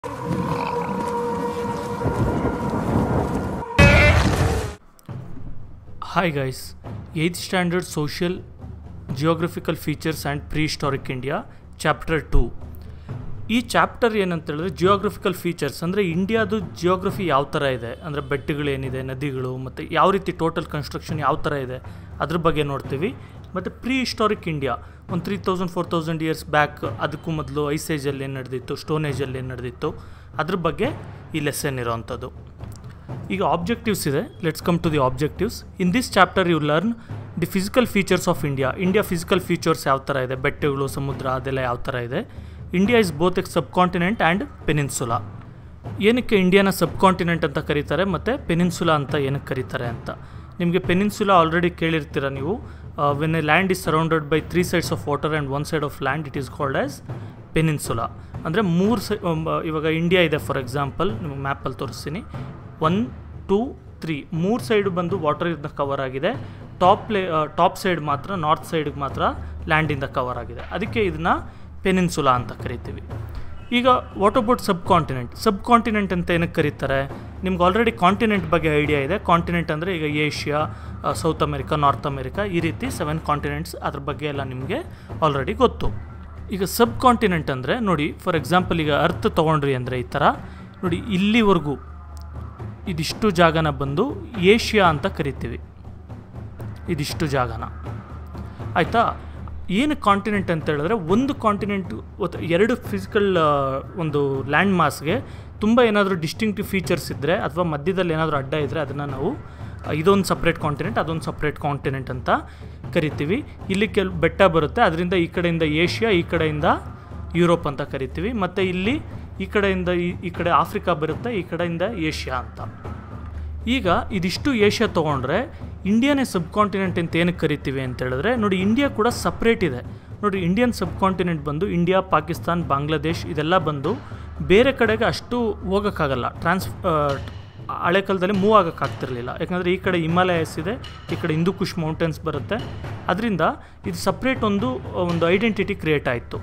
Hi guys, 8th standard social geographical features and prehistoric India chapter 2 ಈ chapter ಏನಂತ ಹೇಳಿದ್ರೆ geographical features ಅಂದರೆ ಇಂಡಿಯಾದು ಜಿಯೋಗ್ರಫಿ ಯಾವ ಥರ ಇದೆ ಅಂದರೆ ಬೆಟ್ಟಗಳೇನಿದೆ ನದಿಗಳು ಮತ್ತು ಯಾವ ರೀತಿ ಟೋಟಲ್ ಕನ್ಸ್ಟ್ರಕ್ಷನ್ ಯಾವ ಥರ ಇದೆ ಅದ್ರ ಬಗ್ಗೆ ನೋಡ್ತೀವಿ ಮತ್ತು ಪ್ರೀ ಹಿಸ್ಟಾರಿಕ್ ಇಂಡಿಯಾ ಒಂದು three thousand four thousand years back ಅದಕ್ಕೂ ಮೊದಲು ಐಸ್ ಏಜಲ್ಲಿ ಏನು ನಡೆದಿತ್ತು ಸ್ಟೋನ್ ಏಜಲ್ಲಿ ಏನು ನಡೆದಿತ್ತು ಅದ್ರ ಬಗ್ಗೆ ಈ ಲೆಸನ್ ಇರೋವಂಥದ್ದು ಈಗ ಆಬ್ಜೆಕ್ಟಿವ್ಸ್ ಇದೆ let's come to the objectives in this chapter you learn the physical features of India India physical features ಯಾವ ಥರ ಇದೆ ಬೆಟ್ಟಗಳು ಸಮುದ್ರ ಅದೆಲ್ಲ ಯಾವ ಥರ ಇದೆ India is both a subcontinent and peninsula ಏನಕ್ಕೆ ಇಂಡಿಯಾನ ಸಬ್ ಕಾಂಟಿನೆಂಟ್ ಅಂತ ಕರೀತಾರೆ ಮತ್ತು ಪೆನಿನ್ಸುಲಾ ಅಂತ ಏನಕ್ಕೆ ಕರೀತಾರೆ ಅಂತ ನಿಮಗೆ ಪೆನಿನ್ಸುಲಾ ಆಲ್ರೆಡಿ ಕೇಳಿರ್ತೀರ ನೀವು when a land is surrounded by three sides of water and one side of land it is called as peninsula ಅಂದರೆ ಮೂರು ಸೈ ಇವಾಗ ಇಂಡಿಯಾ ಇದೆ ಫಾರ್ ಎಕ್ಸಾಂಪಲ್ ನಿಮಗೆ ಮ್ಯಾಪಲ್ಲಿ ತೋರಿಸ್ತೀನಿ ಒನ್ ಟೂ ತ್ರೀ ಮೂರು ಸೈಡು ಬಂದು ವಾಟರಿಂದ ಕವರ್ ಆಗಿದೆ ಟಾಪ್ ಲೇ ಟಾಪ್ ಸೈಡ್ ಮಾತ್ರ ನಾರ್ತ್ ಸೈಡ್ಗೆ ಮಾತ್ರ ಲ್ಯಾಂಡಿಂದ ಕವರ್ ಆಗಿದೆ ಅದಕ್ಕೆ ಇದನ್ನ ಪೆನಿನ್ಸುಲಾ ಅಂತ ಕರಿತೀವಿ ಈಗ what about subcontinent subcontinent ಅಂತ ಏನಕ್ಕೆ ಕರೀತಾರೆ ನಿಮ್ಗೆ ಆಲ್ರೆಡಿ ಕಾಂಟಿನೆಂಟ್ ಬಗ್ಗೆ ಐಡಿಯಾ ಇದೆ ಕಾಂಟಿನೆಂಟ್ ಅಂದರೆ ಈಗ Asia South America North America ಈ ರೀತಿ ಸೆವೆನ್ ಕಾಂಟಿನೆಂಟ್ಸ್ ಅದ್ರ ಬಗ್ಗೆ ಎಲ್ಲ ನಿಮಗೆ ಆಲ್ರೆಡಿ ಗೊತ್ತು ಈಗ ಸಬ್ ಕಾಂಟಿನೆಂಟ್ ಅಂದರೆ ನೋಡಿ ಫಾರ್ ಎಕ್ಸಾಂಪಲ್ ಈಗ ಅರ್ತ್ ತೊಗೊಂಡ್ರಿ ಅಂದರೆ ಈ ಥರ ನೋಡಿ ಇಲ್ಲಿವರೆಗೂ ಇದಿಷ್ಟು ಜಾಗನ ಬಂದು ಏಷ್ಯಾ ಅಂತ ಕರಿತೀವಿ ಇದಿಷ್ಟು ಜಾಗನ ಆಯಿತಾ ಏನು ಕಾಂಟಿನೆಂಟ್ ಅಂತ ಹೇಳಿದ್ರೆ ಒಂದು ಕಾಂಟಿನೆಂಟ್ ಎರಡು ಫಿಸಿಕಲ್ ಒಂದು ಲ್ಯಾಂಡ್ ಮಾಸ್ಗೆ ತುಂಬ ಏನಾದರೂ ಡಿಸ್ಟಿಂಕ್ಟಿವ್ ಫೀಚರ್ಸ್ ಇದ್ದರೆ ಅಥವಾ ಮಧ್ಯದಲ್ಲಿ ಏನಾದರೂ ಅಡ್ಡ ಇದ್ದರೆ ಅದನ್ನು ನಾವು ಇದೊಂದು ಸಪ್ರೇಟ್ ಕಾಂಟಿನೆಂಟ್ ಅದೊಂದು ಸಪ್ರೇಟ್ ಕಾಂಟಿನೆಂಟ್ ಅಂತ ಕರಿತೀವಿ ಇಲ್ಲಿ ಕೆಲ ಬೆಟ್ಟ ಬರುತ್ತೆ ಅದರಿಂದ ಈ ಕಡೆಯಿಂದ ಏಷ್ಯಾ ಈ ಕಡೆಯಿಂದ ಯುರೋಪ್ ಅಂತ ಕರಿತೀವಿ ಮತ್ತು ಇಲ್ಲಿ ಈ ಕಡೆಯಿಂದ ಈ ಈ ಕಡೆ ಆಫ್ರಿಕಾ ಬರುತ್ತೆ ಈ ಕಡೆಯಿಂದ ಏಷ್ಯಾ ಅಂತ ಈಗ ಇದಿಷ್ಟು ಏಷ್ಯಾ ತೊಗೊಂಡ್ರೆ ಇಂಡಿಯಾನೇ ಸಬ್ ಕಾಂಟಿನೆಂಟ್ ಅಂತ ಏನಕ್ಕೆ ಕರಿತೀವಿ ಅಂತ ಹೇಳಿದ್ರೆ ನೋಡಿ ಇಂಡಿಯಾ ಕೂಡ ಸಪ್ರೇಟ್ ಇದೆ ನೋಡಿ ಇಂಡಿಯನ್ ಸಬ್ ಕಾಂಟಿನೆಂಟ್ ಬಂದು ಇಂಡಿಯಾ ಪಾಕಿಸ್ತಾನ್ ಬಾಂಗ್ಲಾದೇಶ್ ಇದೆಲ್ಲ ಬಂದು ಬೇರೆ ಕಡೆಗೆ ಅಷ್ಟು ಹೋಗೋಕ್ಕಾಗಲ್ಲ ಟ್ರಾನ್ಸ್ ಹಳೆ ಕಾಲದಲ್ಲಿ ಮೂವ್ ಆಗೋಕ್ಕಾಗ್ತಿರ್ಲಿಲ್ಲ ಯಾಕಂದರೆ ಈ ಕಡೆ ಹಿಮಾಲಯಸ್ ಇದೆ ಈ ಕಡೆ ಹಿಂದೂ ಕುಶ್ ಮೌಂಟೇನ್ಸ್ ಬರುತ್ತೆ ಅದರಿಂದ ಇದು ಸಪ್ರೇಟ್ ಒಂದು ಒಂದು ಐಡೆಂಟಿಟಿ ಕ್ರಿಯೇಟ್ ಆಯಿತು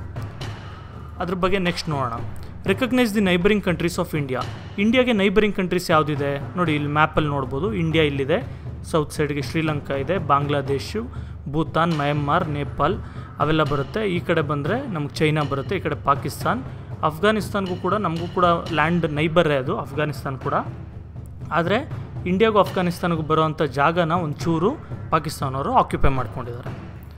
ಅದ್ರ ಬಗ್ಗೆ ನೆಕ್ಸ್ಟ್ ನೋಡೋಣ recognise the neighbouring countries of India ಇಂಡಿಯಾಗೆ ನೈಬರಿಂಗ್ ಕಂಟ್ರೀಸ್ ಯಾವುದಿದೆ ನೋಡಿ ಇಲ್ಲಿ ಮ್ಯಾಪಲ್ಲಿ ನೋಡ್ಬೋದು ಇಂಡಿಯಾ ಇಲ್ಲಿದೆ ಸೌತ್ ಸೈಡ್ಗೆ ಶ್ರೀಲಂಕಾ ಇದೆ ಬಾಂಗ್ಲಾದೇಶು ಭೂತಾನ್ ಮಯನ್ಮಾರ್ ನೇಪಾಲ್ ಅವೆಲ್ಲ ಬರುತ್ತೆ ಈ ಕಡೆ ಬಂದರೆ ನಮಗೆ ಚೈನಾ ಬರುತ್ತೆ ಈ ಕಡೆ ಪಾಕಿಸ್ತಾನ್ ಅಫ್ಘಾನಿಸ್ತಾನ್ಗೂ ಕೂಡ ನಮಗೂ ಕೂಡ ಲ್ಯಾಂಡ್ ನೈಬರೇ ಅದು ಅಫ್ಘಾನಿಸ್ತಾನ್ ಕೂಡ ಆದರೆ ಇಂಡಿಯಾಗೂ ಅಫ್ಘಾನಿಸ್ತಾನಿಗೂ ಬರೋವಂಥ ಜಾಗನ ಒಂಚೂರು ಪಾಕಿಸ್ತಾನವರು ಆಕ್ಯುಪೈ ಮಾಡ್ಕೊಂಡಿದ್ದಾರೆ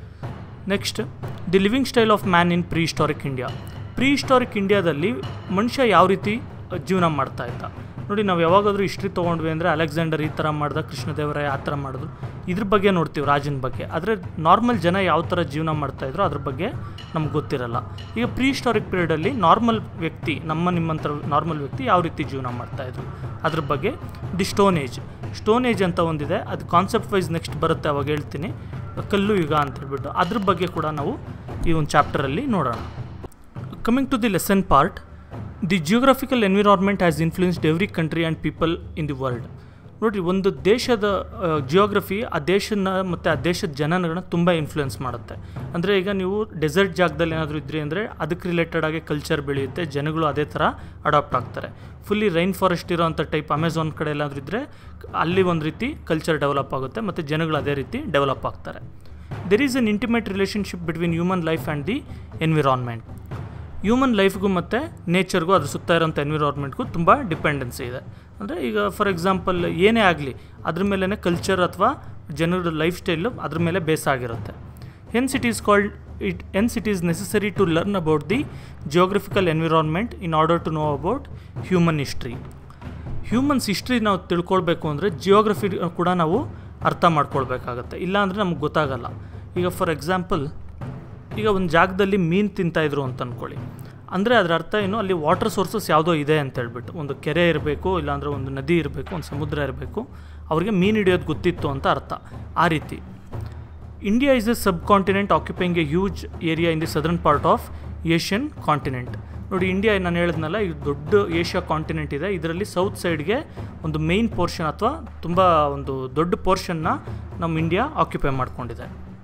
next the living style of man in prehistoric India prehistoric ಇಂಡಿಯಾದಲ್ಲಿ ಮನುಷ್ಯ ಯಾವ ರೀತಿ ಜೀವನ ಮಾಡ್ತಾ ಇದ್ದ ನೋಡಿ ನಾವು ಯಾವಾಗಾದರೂ ಹಿಸ್ಟ್ರಿ ತೊಗೊಂಡ್ವಿ ಅಂದರೆ ಅಲೆಕ್ಸಾಂಡರ್ ಈ ಥರ ಮಾಡ್ದ ಕೃಷ್ಣದೇವರಾಯ ಆ ಥರ ಮಾಡಿದ್ರು ಇದ್ರ ಬಗ್ಗೆ ನೋಡ್ತೀವಿ ರಾಜನ ಬಗ್ಗೆ ಆದರೆ ನಾರ್ಮಲ್ ಜನ ಯಾವ ಥರ ಜೀವನ ಮಾಡ್ತಾಯಿದ್ರು ಅದ್ರ ಬಗ್ಗೆ ನಮ್ಗೆ ಗೊತ್ತಿರಲ್ಲ ಈಗ ಪ್ರೀ ಹಿಸ್ಟಾರಿಕ್ ಪೀರಿಯಡಲ್ಲಿ ನಾರ್ಮಲ್ ವ್ಯಕ್ತಿ ನಮ್ಮ ನಿಮ್ಮಂಥ ನಾರ್ಮಲ್ ವ್ಯಕ್ತಿ ಯಾವ ರೀತಿ ಜೀವನ ಮಾಡ್ತಾಯಿದ್ರು ಅದ್ರ ಬಗ್ಗೆ the stone age stone age ಅಂತ ಒಂದಿದೆ ಅದು ಕಾನ್ಸೆಪ್ಟ್ ವೈಸ್ ನೆಕ್ಸ್ಟ್ ಬರುತ್ತೆ ಅವಾಗ ಹೇಳ್ತೀನಿ ಕಲ್ಲು ಯುಗ ಅಂತ ಹೇಳ್ಬಿಟ್ಟು ಅದ್ರ ಬಗ್ಗೆ ಕೂಡ ನಾವು ಈ ಒಂದು ಚಾಪ್ಟರಲ್ಲಿ ನೋಡೋಣ coming to the lesson part the geographical environment has influenced every country and people in the world ನೋಡಿರಿ ಒಂದು ದೇಶದ ಜಿಯೋಗ್ರಫಿ ಆ ದೇಶನ ಮತ್ತು ಆ ದೇಶದ ಜನಗಳನ್ನ ತುಂಬ ಇನ್ಫ್ಲುಯೆನ್ಸ್ ಮಾಡುತ್ತೆ ಅಂದರೆ ಈಗ ನೀವು ಡೆಸರ್ಟ್ ಜಾಗದಲ್ಲಿ ಏನಾದರೂ ಇದ್ರಿ ಅಂದರೆ ಅದಕ್ಕೆ ರಿಲೇಟೆಡ್ ಆಗಿ ಕಲ್ಚರ್ ಬೆಳೆಯುತ್ತೆ ಜನಗಳು ಅದೇ ಥರ ಅಡಾಪ್ಟ್ ಆಗ್ತಾರೆ ಫುಲ್ಲಿ ರೈನ್ ಫಾರೆಸ್ಟ್ ಇರೋವಂಥ ಟೈಪ್ ಅಮೆಝಾನ್ ಕಡೆ ಎಲ್ಲಾದರೂ ಇದ್ದರೆ ಅಲ್ಲಿ ಒಂದು ರೀತಿ ಕಲ್ಚರ್ ಡೆವಲಪ್ ಆಗುತ್ತೆ ಮತ್ತು ಜನಗಳು ಅದೇ ರೀತಿ ಡೆವಲಪ್ ಆಗ್ತಾರೆ there is an intimate relationship between human life and the environment human ಲೈಫ್ಗೂ ಮತ್ತು ನೇಚರ್ಗೂ ಅದ್ರ ಸುತ್ತ ಇರೋಂಥ ಎನ್ವಿರಾನ್ಮೆಂಟ್ಗೂ ತುಂಬ ಡಿಪೆಂಡೆನ್ಸಿ ಇದೆ ಅಂದರೆ ಈಗ ಫಾರ್ ಎಕ್ಸಾಂಪಲ್ ಏನೇ ಆಗಲಿ ಅದ್ರ ಮೇಲೇ ಕಲ್ಚರ್ ಅಥವಾ ಜನರ ಲೈಫ್ ಸ್ಟೈಲು ಅದ್ರ ಮೇಲೆ ಬೇಸ್ ಆಗಿರುತ್ತೆ hence it is called it hence it is necessary to learn about the geographical environment in order to know about human history humans history ನಾವು ತಿಳ್ಕೊಳ್ಬೇಕು ಅಂದರೆ ಜಿಯೋಗ್ರಫಿ ಕೂಡ ನಾವು ಅರ್ಥ ಮಾಡ್ಕೊಳ್ಬೇಕಾಗತ್ತೆ ಇಲ್ಲಾಂದರೆ ನಮ್ಗೆ ಗೊತ್ತಾಗಲ್ಲ ಈಗ ಫಾರ್ ಎಕ್ಸಾಂಪಲ್ ಈಗ ಒಂದು ಜಾಗದಲ್ಲಿ ಮೀನು ತಿಂತಾಯಿದ್ರು ಅಂತ ಅಂದ್ಕೊಳ್ಳಿ ಅಂದರೆ ಅದರ ಅರ್ಥ ಏನು ಅಲ್ಲಿ ವಾಟರ್ ಸೋರ್ಸಸ್ ಯಾವುದೋ ಇದೆ ಅಂತ ಹೇಳ್ಬಿಟ್ಟು ಒಂದು ಕೆರೆ ಇರಬೇಕು ಇಲ್ಲಾಂದರೆ ಒಂದು ನದಿ ಇರಬೇಕು ಒಂದು ಸಮುದ್ರ ಇರಬೇಕು ಅವ್ರಿಗೆ ಮೀನು ಹಿಡಿಯೋದು ಗೊತ್ತಿತ್ತು ಅಂತ ಅರ್ಥ ಆ ರೀತಿ India is a subcontinent occupying a huge area in the southern part of Asian continent ನೋಡಿ ಇಂಡಿಯಾ ನಾನು ಹೇಳಿದ್ನಲ್ಲ ಇದು ದೊಡ್ಡ ಏಷ್ಯಾ ಕಾಂಟಿನೆಂಟ್ ಇದೆ ಇದರಲ್ಲಿ ಸೌತ್ ಸೈಡ್ಗೆ ಒಂದು ಮೇಯ್ನ್ ಪೋರ್ಷನ್ ಅಥವಾ ತುಂಬ ಒಂದು ದೊಡ್ಡ ಪೋರ್ಷನ್ನ ನಮ್ಮ ಇಂಡಿಯಾ ಆಕ್ಯುಪೈ ಮಾಡ್ಕೊಂಡಿದೆ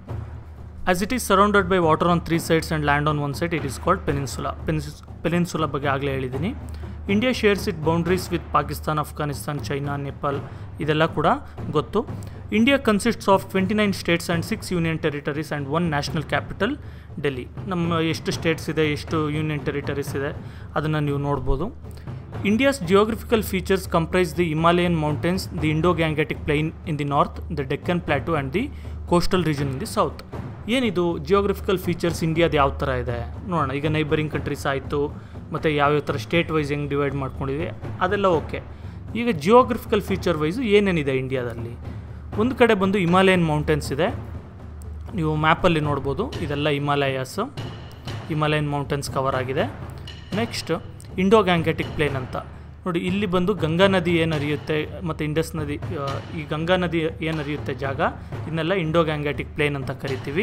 as it is surrounded by water on three sides and land on one side it is called peninsula ಪೆನಿಸ್ ಪೆನಿನ್ಸುಲಾ ಬಗ್ಗೆ ಆಗಲೇ ಹೇಳಿದ್ದೀನಿ India shares it boundaries with Pakistan Afghanistan China Nepal ಇದೆಲ್ಲ ಕೂಡ ಗೊತ್ತು India consists of twenty nine states and six union territories and one national capital Delhi ನಮ್ಮ ಎಷ್ಟು States ಇದೆ ಎಷ್ಟು ಯೂನಿಯನ್ ಟೆರಿಟರೀಸ್ ಇದೆ ಅದನ್ನು ನೀವು ನೋಡ್ಬೋದು India's geographical features comprise the Himalayan mountains the Indo Gangetic plain in the north the Deccan plateau and the coastal region in the south ಏನಿದು geographical features ಇಂಡಿಯಾದ ಯಾವ ಥರ ಇದೆ ನೋಡೋಣ ಈಗ ನೈಬರಿಂಗ್ ಕಂಟ್ರೀಸ್ ಆಯಿತು ಮತ್ತು ಯಾವ್ಯಾವ ಥರ ಸ್ಟೇಟ್ ವೈಸ್ ಹೆಂಗೆ ಡಿವೈಡ್ ಮಾಡ್ಕೊಂಡಿದೆ ಅದೆಲ್ಲ ಓಕೆ ಈಗ ಜಿಯೋಗ್ರಫಿಕಲ್ ಫೀಚರ್ ವೈಸು ಏನೇನಿದೆ ಇಂಡಿಯಾದಲ್ಲಿ ಒಂದು ಕಡೆ ಬಂದು ಹಿಮಾಲಯನ್ ಮೌಂಟೇನ್ಸ್ ಇದೆ ನೀವು ಮ್ಯಾಪಲ್ಲಿ ನೋಡ್ಬೋದು ಇದೆಲ್ಲ ಹಿಮಾಲಯಾಸ್ ಹಿಮಾಲಯನ್ ಮೌಂಟೇನ್ಸ್ ಕವರ್ ಆಗಿದೆ ನೆಕ್ಸ್ಟ್ ಇಂಡೋ ಗ್ಯಾಂಗೆಟಿಕ್ ಪ್ಲೇನ್ ಅಂತ ನೋಡಿ ಇಲ್ಲಿ ಬಂದು ಗಂಗಾ ನದಿ ಏನು ಹರಿಯುತ್ತೆ ಮತ್ತು ಇಂಡಸ್ ನದಿ ಆ, ಈ ಗಂಗಾ ನದಿ ಏನು ಹರಿಯುತ್ತೆ ಜಾಗ ಇದನ್ನೆಲ್ಲ ಇಂಡೋ ಗ್ಯಾಂಗೆಟಿಕ್ ಪ್ಲೇನ್ ಅಂತ ಕರಿತೀವಿ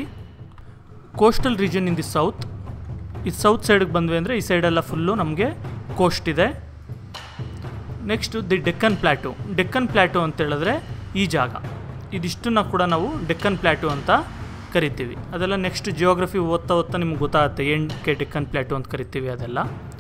coastal region in the south ಈ ಸೌತ್ ಸೈಡಿಗೆ ಬಂದ್ವಿ ಅಂದರೆ ಈ ಸೈಡೆಲ್ಲ ಫುಲ್ಲು ನಮಗೆ ಕೋಸ್ಟ್ ಇದೆ next the Deccan plateau Deccan plateau ಅಂತ ಹೇಳಿದ್ರೆ ಈ ಜಾಗ ಇದಿಷ್ಟನ್ನ ಕೂಡ ನಾವು ಡೆಕ್ಕನ್ ಪ್ಲ್ಯಾಟು ಅಂತ ಕರಿತೀವಿ ಅದೆಲ್ಲ ನೆಕ್ಸ್ಟ್ ಜಿಯೋಗ್ರಫಿ ಓದ್ತಾ ಓದ್ತಾ ನಿಮ್ಗೆ ಗೊತ್ತಾಗುತ್ತೆ ಏನ್ ಕೆ ಡೆಕ್ಕನ್ ಪ್ಲ್ಯಾಟು ಅಂತ ಕರಿತೀವಿ ಅದೆಲ್ಲ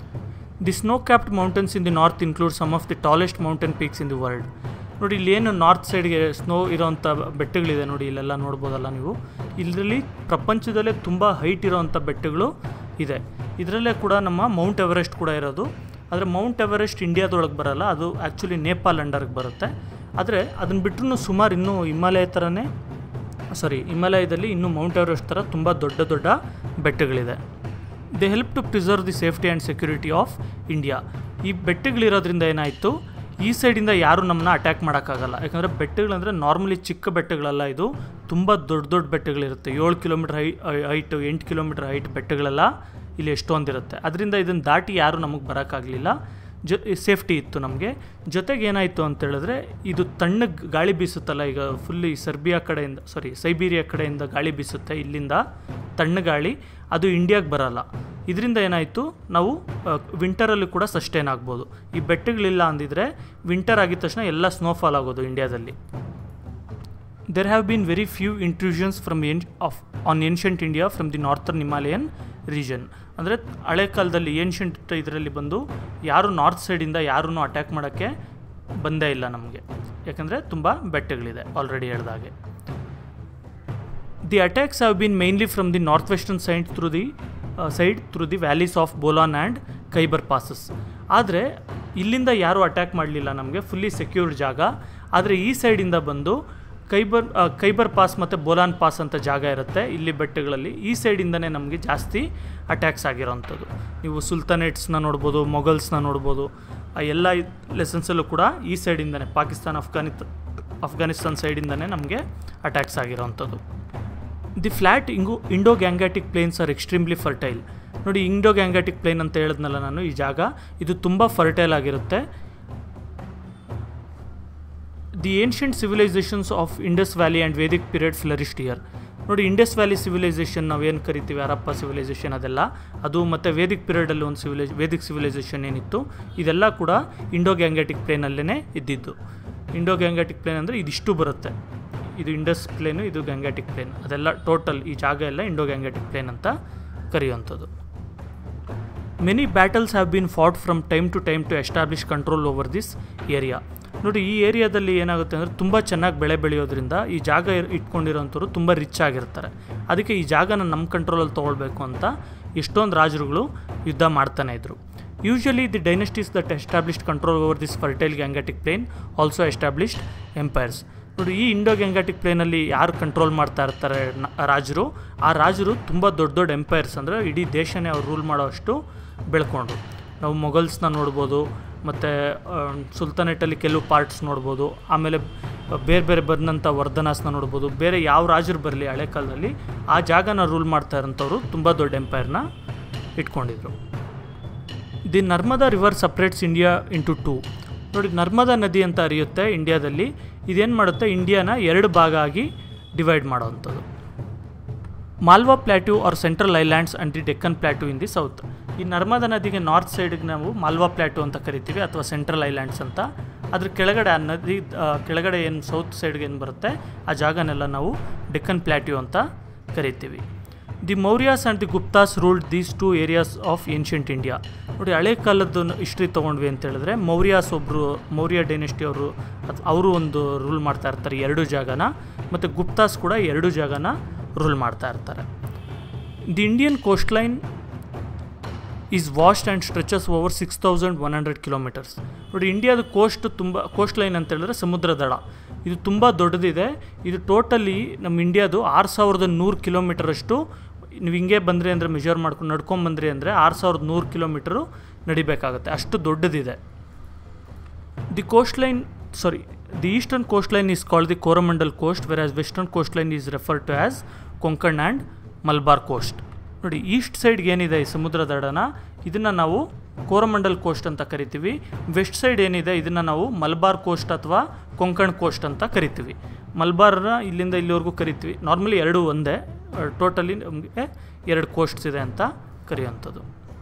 the snow capped mountains in the north include some of the tallest mountain peaks in the world ನೋಡಿ ಇಲ್ಲಿ ಏನು ನಾರ್ತ್ ಸೈಡ್ಗೆ ಸ್ನೋ ಇರೋವಂಥ ಬೆಟ್ಟಗಳಿದೆ ನೋಡಿ ಇಲ್ಲೆಲ್ಲ ನೋಡ್ಬೋದಲ್ಲ ನೀವು ಇದರಲ್ಲಿ ಪ್ರಪಂಚದಲ್ಲೇ ತುಂಬ ಹೈಟ್ ಇರೋವಂಥ ಬೆಟ್ಟಗಳು ಇದೆ ಇದರಲ್ಲೇ ಕೂಡ ನಮ್ಮ ಮೌಂಟ್ ಎವರೆಸ್ಟ್ ಕೂಡ ಇರೋದು ಆದರೆ ಮೌಂಟ್ ಎವರೆಸ್ಟ್ ಇಂಡಿಯಾದೊಳಗೆ ಬರಲ್ಲ ಅದು ಆ್ಯಕ್ಚುಲಿ ನೇಪಾಲ್ ಅಂಡರ್ಗೆ ಬರುತ್ತೆ ಆದರೆ ಅದನ್ನು ಬಿಟ್ಟರು ಸುಮಾರು ಇನ್ನೂ ಹಿಮಾಲಯ ಥರನೇ ಸಾರಿ ಹಿಮಾಲಯದಲ್ಲಿ ಇನ್ನೂ ಮೌಂಟ್ ಎವರೆಸ್ಟ್ ಥರ ತುಂಬ ದೊಡ್ಡ ದೊಡ್ಡ ಬೆಟ್ಟಗಳಿದೆ they help to preserve the safety and security of India ಈ ಬೆಟ್ಟಗಳಿರೋದ್ರಿಂದ ಏನಾಯಿತು ಈ ಸೈಡಿಂದ ಯಾರೂ ನಮ್ಮನ್ನ ಅಟ್ಯಾಕ್ ಮಾಡೋಕ್ಕಾಗಲ್ಲ ಯಾಕಂದರೆ ಬೆಟ್ಟಗಳಂದರೆ ನಾರ್ಮಲಿ ಚಿಕ್ಕ ಬೆಟ್ಟಗಳೆಲ್ಲ ಇದು ತುಂಬ ದೊಡ್ಡ ದೊಡ್ಡ ಬೆಟ್ಟಗಳಿರುತ್ತೆ ಏಳು ಕಿಲೋಮೀಟ್ರ್ ಹೈ ಹೈಟು ಎಂಟು ಕಿಲೋಮೀಟ್ರ್ ಹೈಟ್ ಬೆಟ್ಟಗಳೆಲ್ಲ ಇಲ್ಲಿ ಎಷ್ಟೊಂದಿರುತ್ತೆ ಅದರಿಂದ ಇದನ್ನು ದಾಟಿ ಯಾರೂ ನಮಗೆ ಬರೋಕ್ಕಾಗಲಿಲ್ಲ ಜೊ ಸೇಫ್ಟಿ ಇತ್ತು ನಮಗೆ ಜೊತೆಗೆ ಏನಾಯಿತು ಅಂತ ಹೇಳಿದ್ರೆ ಇದು ತಣ್ಣಗೆ ಗಾಳಿ ಬೀಸುತ್ತಲ್ಲ ಈಗ ಫುಲ್ ಈ ಸರ್ಬಿಯಾ ಕಡೆಯಿಂದ ಸಾರಿ ಸೈಬೀರಿಯಾ ಕಡೆಯಿಂದ ಗಾಳಿ ಬೀಸುತ್ತೆ ಇಲ್ಲಿಂದ ತಣ್ಣ ಗಾಳಿ ಅದು ಇಂಡಿಯಾಗೆ ಬರಲ್ಲ ಇದರಿಂದ ಏನಾಯಿತು ನಾವು ವಿಂಟರಲ್ಲಿ ಕೂಡ ಸಸ್ಟೈನ್ ಆಗ್ಬೋದು ಈ ಬೆಟ್ಟಗಳಿಲ್ಲ ಅಂದಿದ್ರೆ ವಿಂಟರ್ ಆಗಿದ ತಕ್ಷಣ ಎಲ್ಲ ಸ್ನೋಫಾಲ್ ಆಗೋದು ಇಂಡಿಯಾದಲ್ಲಿ there have been very few intrusions from ಏನ್ of an ancient India from the northern Himalayan region ಅಂದರೆ ಹಳೆ ಕಾಲದಲ್ಲಿ ಏನ್ಷಂಟ್ ಇದರಲ್ಲಿ ಬಂದು ಯಾರು ನಾರ್ತ್ ಸೈಡಿಂದ ಯಾರೂ ಅಟ್ಯಾಕ್ ಮಾಡೋಕ್ಕೆ ಬಂದೇ ಇಲ್ಲ ನಮಗೆ ಯಾಕಂದರೆ ತುಂಬ ಬೆಟ್ಟಗಳಿದೆ ಆಲ್ರೆಡಿ ಹೇಳ್ದಾಗೆ the attacks have been mainly from the north western side through the side through the valleys of Bolan and Khyber passes ಆದರೆ ಇಲ್ಲಿಂದ ಯಾರೂ ಅಟ್ಯಾಕ್ ಮಾಡಲಿಲ್ಲ ನಮಗೆ ಫುಲ್ಲಿ ಸೆಕ್ಯೂರ್ಡ್ ಜಾಗ ಆದರೆ ಈ ಸೈಡಿಂದ ಬಂದು ಕೈಬರ್ ಆ, ಕೈಬರ್ ಪಾಸ್ ಮತ್ತು ಬೋಲಾನ್ ಪಾಸ್ ಅಂತ ಜಾಗ ಇರುತ್ತೆ ಇಲ್ಲಿ ಬೆಟ್ಟಗಳಲ್ಲಿ ಈ ಸೈಡಿಂದನೇ ನಮಗೆ ಜಾಸ್ತಿ ಅಟ್ಯಾಕ್ಸ್ ಆಗಿರೋವಂಥದ್ದು ನೀವು ಸುಲ್ತಾನೇಟ್ಸ್ನ ನೋಡ್ಬೋದು ಮೊಘಲ್ಸ್ನ ನೋಡ್ಬೋದು ಆ ಎಲ್ಲ ಲೆಸನ್ಸಲ್ಲೂ ಕೂಡ ಈ ಸೈಡಿಂದನೇ ಪಾಕಿಸ್ತಾನ ಅಫ್ಘಾನಿತ ಅಫ್ಘಾನಿಸ್ತಾನ್ ಸೈಡಿಂದನೇ ನಮಗೆ ಅಟ್ಯಾಕ್ಸ್ ಆಗಿರೋವಂಥದ್ದು ದಿ ಫ್ಲ್ಯಾಟ್ ಇಂಗು Indo Gangetic plains are extremely fertile ನೋಡಿ ಇಂಡೋ ಗ್ಯಾಂಗ್ಯಾಟಿಕ್ ಪ್ಲೇನ್ ಅಂತ ಹೇಳಿದ್ನಲ್ಲ ನಾನು ಈ ಜಾಗ ಇದು ತುಂಬ ಫರ್ಟೈಲ್ ಆಗಿರುತ್ತೆ the ancient civilisations of Indus valley and Vedic period flourished here ನೋಡಿ ಇಂಡಸ್ ವ್ಯಾಲಿ ಸಿವಿಲೈಸೇಷನ್ ನಾವೇನು ಕರಿತೀವಿ ಹರಪ್ಪ ಸಿವಿಲೈಸೇಷನ್ ಅದೆಲ್ಲ ಅದು ಮತ್ತು ವೇದಿಕ್ ಪೀರಿಯಡಲ್ಲಿ ಒಂದು ಸಿವಿಲೈಸ್ ವೇದಿಕ್ ಸಿವಿಲೈಸೇಷನ್ ಏನಿತ್ತು ಇದೆಲ್ಲ ಕೂಡ ಇಂಡೋ ಗ್ಯಾಂಗ್ಯಾಟಿಕ್ ಪ್ಲೇನಲ್ಲೇ ಇದ್ದಿದ್ದು ಇಂಡೋ ಗ್ಯಾಂಗ್ಯಾಟಿಕ್ ಪ್ಲೇನ್ ಅಂದರೆ ಇದಿಷ್ಟು ಬರುತ್ತೆ ಇದು ಇಂಡಸ್ ಪ್ಲೇನು ಇದು ಗ್ಯಾಂಗ್ಯಾಟಿಕ್ ಪ್ಲೇನ್ ಅದೆಲ್ಲ ಟೋಟಲ್ ಈ ಜಾಗ ಎಲ್ಲ ಇಂಡೋ ಗ್ಯಾಂಗ್ಯಾಟಿಕ್ ಪ್ಲೇನ್ ಅಂತ ಕರೆಯುವಂಥದ್ದು many battles have been fought from time to time to establish control over this area ನೋಡಿ ಈ ಏರಿಯಾದಲ್ಲಿ ಏನಾಗುತ್ತೆ ಅಂದರೆ ತುಂಬ ಚೆನ್ನಾಗಿ ಬೆಳೆ ಬೆಳೆಯೋದ್ರಿಂದ ಈ ಜಾಗ ಇರ್- ಇಟ್ಕೊಂಡಿರೋಂಥವ್ರು ತುಂಬ ರಿಚ್ ಆಗಿರ್ತಾರೆ ಅದಕ್ಕೆ ಈ ಜಾಗನ ನಮ್ಮ ಕಂಟ್ರೋಲಲ್ಲಿ ತೊಗೊಳ್ಬೇಕು ಅಂತ ಎಷ್ಟೊಂದು ರಾಜರುಗಳು ಯುದ್ಧ ಮಾಡ್ತಾನೆ ಇದ್ರು usually the dynasties that established control over this fertile Gangetic plain also established empires ನೋಡಿ ಈ ಇಂಡೋ ಗ್ಯಾಂಗ್ಯಾಟಿಕ್ ಪ್ಲೇನಲ್ಲಿ ಯಾರು ಕಂಟ್ರೋಲ್ ಮಾಡ್ತಾ ಇರ್ತಾರೆ ನ- ರಾಜರು ಆ ರಾಜರು ತುಂಬ ದೊಡ್ಡ ದೊಡ್ಡ ಎಂಪೈರ್ಸ್ ಅಂದರೆ ಇಡೀ ದೇಶನೇ ಅವ್ರು ರೂಲ್ ಮಾಡೋಷ್ಟು ಬೆಳ್ಕೊಂಡ್ರು ನಾವು ಮೊಘಲ್ಸ್ನ ನೋಡ್ಬೋದು ಮತ್ತು ಸುಲ್ತಾನೇಟಲ್ಲಿ ಕೆಲವು ಪಾರ್ಟ್ಸ್ ನೋಡ್ಬೋದು ಆಮೇಲೆ ಬೇರೆ ಬೇರೆ ಬಂದಂಥ ವರ್ಧನಾಸ್ನ ನೋಡ್ಬೋದು ಬೇರೆ ಯಾವ ರಾಜರು ಬರಲಿ ಹಳೆ ಕಾಲದಲ್ಲಿ ಆ ಜಾಗನ ರೂಲ್ ಮಾಡ್ತಾ ಇರೋಂಥವ್ರು ತುಂಬ ದೊಡ್ಡ ಎಂಪೈರ್ನ ಇಟ್ಕೊಂಡಿದ್ರು the Narmada river separates India into two ನೋಡಿ ನರ್ಮದಾ ನದಿ ಅಂತ ಹರಿಯುತ್ತೆ ಇಂಡಿಯಾದಲ್ಲಿ ಇದೇನು ಮಾಡುತ್ತೆ ಇಂಡಿಯಾನ ಎರಡು ಭಾಗ ಆಗಿ ಡಿವೈಡ್ ಮಾಡೋವಂಥದ್ದು Malwa plateau or central highlands and the Deccan plateau in the south ಈ ನರ್ಮದಾ ನದಿಗೆ ನಾರ್ತ್ ಸೈಡ್ಗೆ ನಾವು ಮಾಲ್ವಾ ಪ್ಲ್ಯಾಟ್ಯೂ ಅಂತ ಕರಿತೀವಿ ಅಥವಾ ಸೆಂಟ್ರಲ್ ಐಲ್ಯಾಂಡ್ಸ್ ಅಂತ ಅದ್ರ ಕೆಳಗಡೆ ಆ ನದಿ ಆ, ಕೆಳಗಡೆ ಏನು ಸೌತ್ ಸೈಡ್ಗೆ ಏನು ಬರುತ್ತೆ ಆ ಜಾಗನೆಲ್ಲ ನಾವು ಡೆಕ್ಕನ್ ಪ್ಲ್ಯಾಟ್ಯೂ ಅಂತ ಕರಿತೀವಿ the Mauryas and the Guptas ruled these two areas of ancient India ನೋಡಿ ಹಳೆ ಕಾಲದ್ದು ಹಿಸ್ಟ್ರಿ ತೊಗೊಂಡ್ವಿ ಅಂತ ಹೇಳಿದ್ರೆ ಮೌರ್ಯಾಸ್ ಒಬ್ಬರು ಮೌರ್ಯ ಡೈನೆಸ್ಟಿ ಅವರು ಅವರು ಒಂದು ರೂಲ್ ಮಾಡ್ತಾ ಇರ್ತಾರೆ ಎರಡು ಜಾಗನ ಮತ್ತು ಗುಪ್ತಾಸ್ ಕೂಡ ಎರಡು ಜಾಗನ ರೂಲ್ ಮಾಡ್ತಾ ಇರ್ತಾರೆ the Indian coast line is vast and stretches over six thousand one hundred kilometres ನೋಡಿ ಇಂಡಿಯಾದ ಕೋಸ್ಟ್ ತುಂಬ ಕೋಸ್ಟ್ ಲೈನ್ ಅಂತ ಹೇಳಿದ್ರೆ ಸಮುದ್ರ ದಡ ಇದು ತುಂಬ ದೊಡ್ಡದಿದೆ ಇದು ಟೋಟಲಿ ನಮ್ಮ ಇಂಡಿಯಾದು ಆರು ಸಾವಿರದ ನೂರು ಕಿಲೋಮೀಟರಷ್ಟು ನೀವು ಹಿಂಗೆ ಬಂದ್ರಿ ಅಂದರೆ ಮೆಜರ್ ಮಾಡ್ಕೊಂಡು ನಡ್ಕೊಂಬಂದ್ರಿ ಅಂದರೆ ಆರು ಸಾವಿರದ ನೂರು ಕಿಲೋಮೀಟರು ನಡಿಬೇಕಾಗುತ್ತೆ ಅಷ್ಟು ದೊಡ್ಡದಿದೆ the coast line sorry the eastern coast line is called the Coromandel coast whereas western coast line is refer to as Konkan and Malabar coast ನೋಡಿ ಈಸ್ಟ್ ಸೈಡ್ಗೆ ಏನಿದೆ ಈ ಸಮುದ್ರ ದಡನ ಇದನ್ನು ನಾವು ಕೋರಮಂಡಲ್ ಕೋಸ್ಟ್ ಅಂತ ಕರಿತೀವಿ ವೆಸ್ಟ್ ಸೈಡ್ ಏನಿದೆ ಇದನ್ನು ನಾವು ಮಲ್ಬಾರ್ ಕೋಸ್ಟ್ ಅಥವಾ ಕೊಂಕಣ್ ಕೋಸ್ಟ್ ಅಂತ ಕರಿತೀವಿ ಮಲ್ಬಾರ್ನ ಇಲ್ಲಿಂದ ಇಲ್ಲಿವರೆಗೂ ಕರಿತೀವಿ ನಾರ್ಮಲಿ ಎರಡು ಒಂದೇ ಟೋಟಲಿ ನಮಗೆ ಎರಡು ಕೋಸ್ಟ್ಸ್ ಇದೆ ಅಂತ ಕರೆಯುವಂಥದ್ದು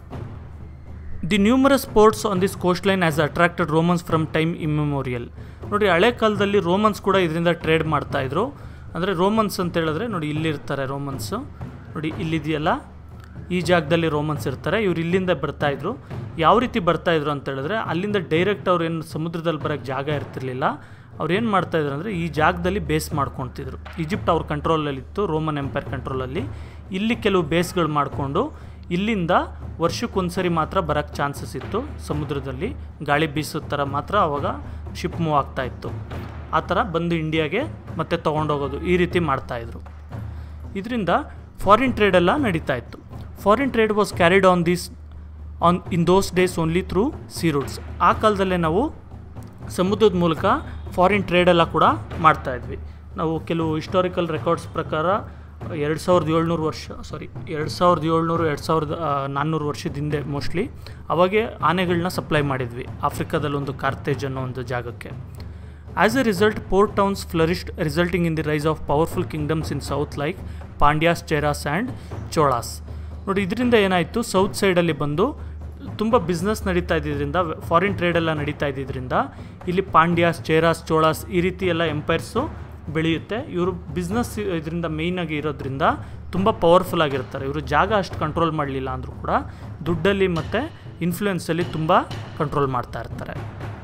the numerous ports on this coast line has attracted Romans from time immemorial ನೋಡಿ ಹಳೆ ಕಾಲದಲ್ಲಿ ರೋಮನ್ಸ್ ಕೂಡ ಇದರಿಂದ ಟ್ರೇಡ್ ಮಾಡ್ತಾಯಿದ್ರು ಅಂದರೆ ರೋಮನ್ಸ್ ಅಂತ ಹೇಳಿದ್ರೆ ನೋಡಿ ಇಲ್ಲಿರ್ತಾರೆ ರೋಮನ್ಸು ನೋಡಿ ಇಲ್ಲಿದೆಯಲ್ಲ ಈ ಜಾಗದಲ್ಲಿ ರೋಮನ್ಸ್ ಇರ್ತಾರೆ ಇವ್ರು ಇಲ್ಲಿಂದ ಬರ್ತಾಯಿದ್ರು ಯಾವ ರೀತಿ ಬರ್ತಾಯಿದ್ರು ಅಂತ ಹೇಳಿದ್ರೆ ಅಲ್ಲಿಂದ ಡೈರೆಕ್ಟ್ ಅವ್ರು ಏನು ಸಮುದ್ರದಲ್ಲಿ ಬರೋಕ್ಕೆ ಜಾಗ ಇರ್ತಿರ್ಲಿಲ್ಲ ಅವ್ರು ಏನು ಮಾಡ್ತಾಯಿದ್ರು ಅಂದರೆ ಈ ಜಾಗದಲ್ಲಿ ಬೇಸ್ ಮಾಡ್ಕೊತಿದ್ರು ಈಜಿಪ್ಟ್ ಅವ್ರ ಕಂಟ್ರೋಲಲ್ಲಿತ್ತು ರೋಮನ್ ಎಂಪೈರ್ ಕಂಟ್ರೋಲಲ್ಲಿ ಇಲ್ಲಿ ಕೆಲವು ಬೇಸ್ಗಳು ಮಾಡಿಕೊಂಡು ಇಲ್ಲಿಂದ ವರ್ಷಕ್ಕೊಂದ್ಸರಿ ಮಾತ್ರ ಬರೋಕ್ಕೆ ಚಾನ್ಸಸ್ ಇತ್ತು ಸಮುದ್ರದಲ್ಲಿ ಗಾಳಿ ಬೀಸೋ ಥರ ಮಾತ್ರ ಅವಾಗ ಶಿಪ್ ಮೂವ್ ಆಗ್ತಾ ಇತ್ತು ಆ ಥರ ಬಂದು ಇಂಡಿಯಾಗೆ ಮತ್ತೆ ತೊಗೊಂಡೋಗೋದು ಈ ರೀತಿ ಮಾಡ್ತಾಯಿದ್ರು ಇದರಿಂದ ಫಾರಿನ್ ಟ್ರೇಡೆಲ್ಲ ನಡೀತಾ ಇತ್ತು foreign trade was carried on this on in those days only through sea routes ಆ ಕಾಲದಲ್ಲೇ ನಾವು ಸಮುದ್ರದ ಮೂಲಕ ಫಾರಿನ್ ಟ್ರೇಡೆಲ್ಲ ಕೂಡ ಮಾಡ್ತಾಯಿದ್ವಿ ನಾವು ಕೆಲವು ಹಿಸ್ಟಾರಿಕಲ್ ರೆಕಾರ್ಡ್ಸ್ ಪ್ರಕಾರ ಎರಡು ಸಾವಿರದ ಏಳ್ನೂರು ವರ್ಷ ಸಾರಿ ಎರಡು ಸಾವಿರದ ಏಳ್ನೂರು ಎರಡು ಸಾವಿರದ ನಾನ್ನೂರು ವರ್ಷದ ಹಿಂದೆ ಮೋಸ್ಟ್ಲಿ ಅವಾಗೆ ಆನೆಗಳನ್ನ ಸಪ್ಲೈ ಮಾಡಿದ್ವಿ ಆಫ್ರಿಕಾದಲ್ಲಿ ಒಂದು ಕಾರ್ತೇಜ್ ಅನ್ನೋ ಒಂದು ಜಾಗಕ್ಕೆ as a result port towns flourished resulting in the rise of powerful kingdoms in south like Pandyas Cheras and Cholas ನೋಡಿ ಇದರಿಂದ ಏನಾಯಿತು ಸೌತ್ ಸೈಡಲ್ಲಿ ಬಂದು ತುಂಬ ಬಿಸ್ನೆಸ್ ನಡೀತಾ ಇದ್ದಿದ್ದರಿಂದ ಫಾರಿನ್ ಟ್ರೇಡೆಲ್ಲ ನಡೀತಾ ಇದ್ದಿದ್ದರಿಂದ ಇಲ್ಲಿ ಪಾಂಡ್ಯಾಸ್ ಚೇರಾಸ್ ಚೋಳಾಸ್ ಈ ರೀತಿ ಎಲ್ಲ ಎಂಪೈರ್ಸು ಬೆಳೆಯುತ್ತೆ ಇವರು ಬಿಸ್ನೆಸ್ ಇದರಿಂದ ಮೇಯ್ನಾಗಿ ಇರೋದ್ರಿಂದ ತುಂಬ ಪವರ್ಫುಲ್ ಆಗಿರ್ತಾರೆ ಇವರು ಜಾಗ ಅಷ್ಟು ಕಂಟ್ರೋಲ್ ಮಾಡಲಿಲ್ಲ ಅಂದರೂ ಕೂಡ ದುಡ್ಡಲ್ಲಿ ಮತ್ತು ಇನ್ಫ್ಲೂಯೆನ್ಸಲ್ಲಿ ತುಂಬ ಕಂಟ್ರೋಲ್ ಮಾಡ್ತಾ ಇರ್ತಾರೆ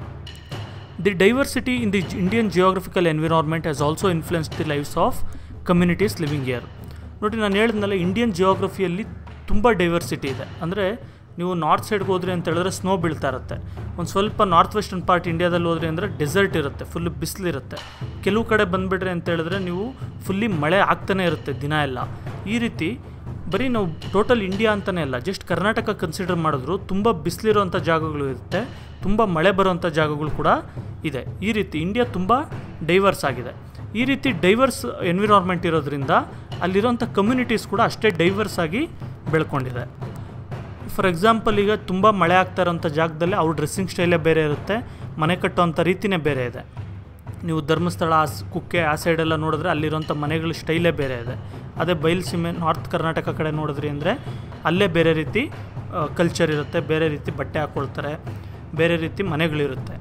the diversity in the Indian geographical environment has also influence the lives of communities living here ನೋಡಿ ನಾನು ಹೇಳಿದ್ನಲ್ಲ ಇಂಡಿಯನ್ ಜಿಯೋಗ್ರಫಿಯಲ್ಲಿ ತುಂಬ ಡೈವರ್ಸಿಟಿ ಇದೆ ಅಂದರೆ ನೀವು ನಾರ್ತ್ ಸೈಡ್ಗೆ ಹೋದ್ರಿ ಅಂತ ಹೇಳಿದ್ರೆ ಸ್ನೋ ಬೀಳ್ತಾ ಇರುತ್ತೆ ಒಂದು ಸ್ವಲ್ಪ ನಾರ್ತ್ ವೆಸ್ಟರ್ನ್ ಪಾರ್ಟ್ ಇಂಡಿಯಾದಲ್ಲಿ ಹೋದ್ರಿ ಅಂದರೆ ಡೆಸರ್ಟ್ ಇರುತ್ತೆ ಫುಲ್ ಬಿಸಿಲಿರುತ್ತೆ ಕೆಲವು ಕಡೆ ಬಂದುಬಿಟ್ರಿ ಅಂತ ಹೇಳಿದ್ರೆ ನೀವು ಫುಲ್ಲಿ ಮಳೆ ಆಗ್ತಾನೆ ಇರುತ್ತೆ ದಿನ ಎಲ್ಲ ಈ ರೀತಿ ಬರೀ ನಾವು ಟೋಟಲ್ ಇಂಡಿಯಾ ಅಂತಲೇ ಅಲ್ಲ ಜಸ್ಟ್ ಕರ್ನಾಟಕ ಕನ್ಸಿಡರ್ ಮಾಡಿದ್ರು ತುಂಬ ಬಿಸಿಲಿರೋಂಥ ಜಾಗಗಳು ಇರುತ್ತೆ ತುಂಬ ಮಳೆ ಬರೋವಂಥ ಜಾಗಗಳು ಕೂಡ ಇದೆ ಈ ರೀತಿ ಇಂಡಿಯಾ ತುಂಬ ಡೈವರ್ಸ್ ಆಗಿದೆ ಈ ರೀತಿ ಡೈವರ್ಸ್ ಎನ್ವಿರಾನ್ಮೆಂಟ್ ಇರೋದ್ರಿಂದ ಅಲ್ಲಿರೋಂಥ ಕಮ್ಯುನಿಟೀಸ್ ಕೂಡ ಅಷ್ಟೇ ಡೈವರ್ಸ್ ಆಗಿ ಬೆಳ್ಕೊಂಡಿದೆ ಫಾರ್ ಎಕ್ಸಾಂಪಲ್ ಈಗ ತುಂಬ ಮಳೆ ಆಗ್ತಾ ಇರೋಂಥ ಜಾಗದಲ್ಲಿ ಅವ್ರ ಡ್ರೆಸ್ಸಿಂಗ್ ಸ್ಟೈಲೇ ಬೇರೆ ಇರುತ್ತೆ ಮನೆ ಕಟ್ಟೋವಂಥ ರೀತಿನೇ ಬೇರೆ ಇದೆ ನೀವು ಧರ್ಮಸ್ಥಳ ಆ ಕುಕ್ಕೆ ಆ ಸೈಡೆಲ್ಲ ನೋಡಿದ್ರೆ ಅಲ್ಲಿರೋಂಥ ಮನೆಗಳ ಸ್ಟೈಲೇ ಬೇರೆ ಇದೆ ಅದೇ ಬಯಲುಸೀಮೆ ನಾರ್ತ್ ಕರ್ನಾಟಕ ಕಡೆ ನೋಡಿದ್ರಿ ಅಂದರೆ ಅಲ್ಲೇ ಬೇರೆ ರೀತಿ ಕಲ್ಚರ್ ಇರುತ್ತೆ ಬೇರೆ ರೀತಿ ಬಟ್ಟೆ ಹಾಕ್ಕೊಳ್ತಾರೆ ಬೇರೆ ರೀತಿ ಮನೆಗಳಿರುತ್ತೆ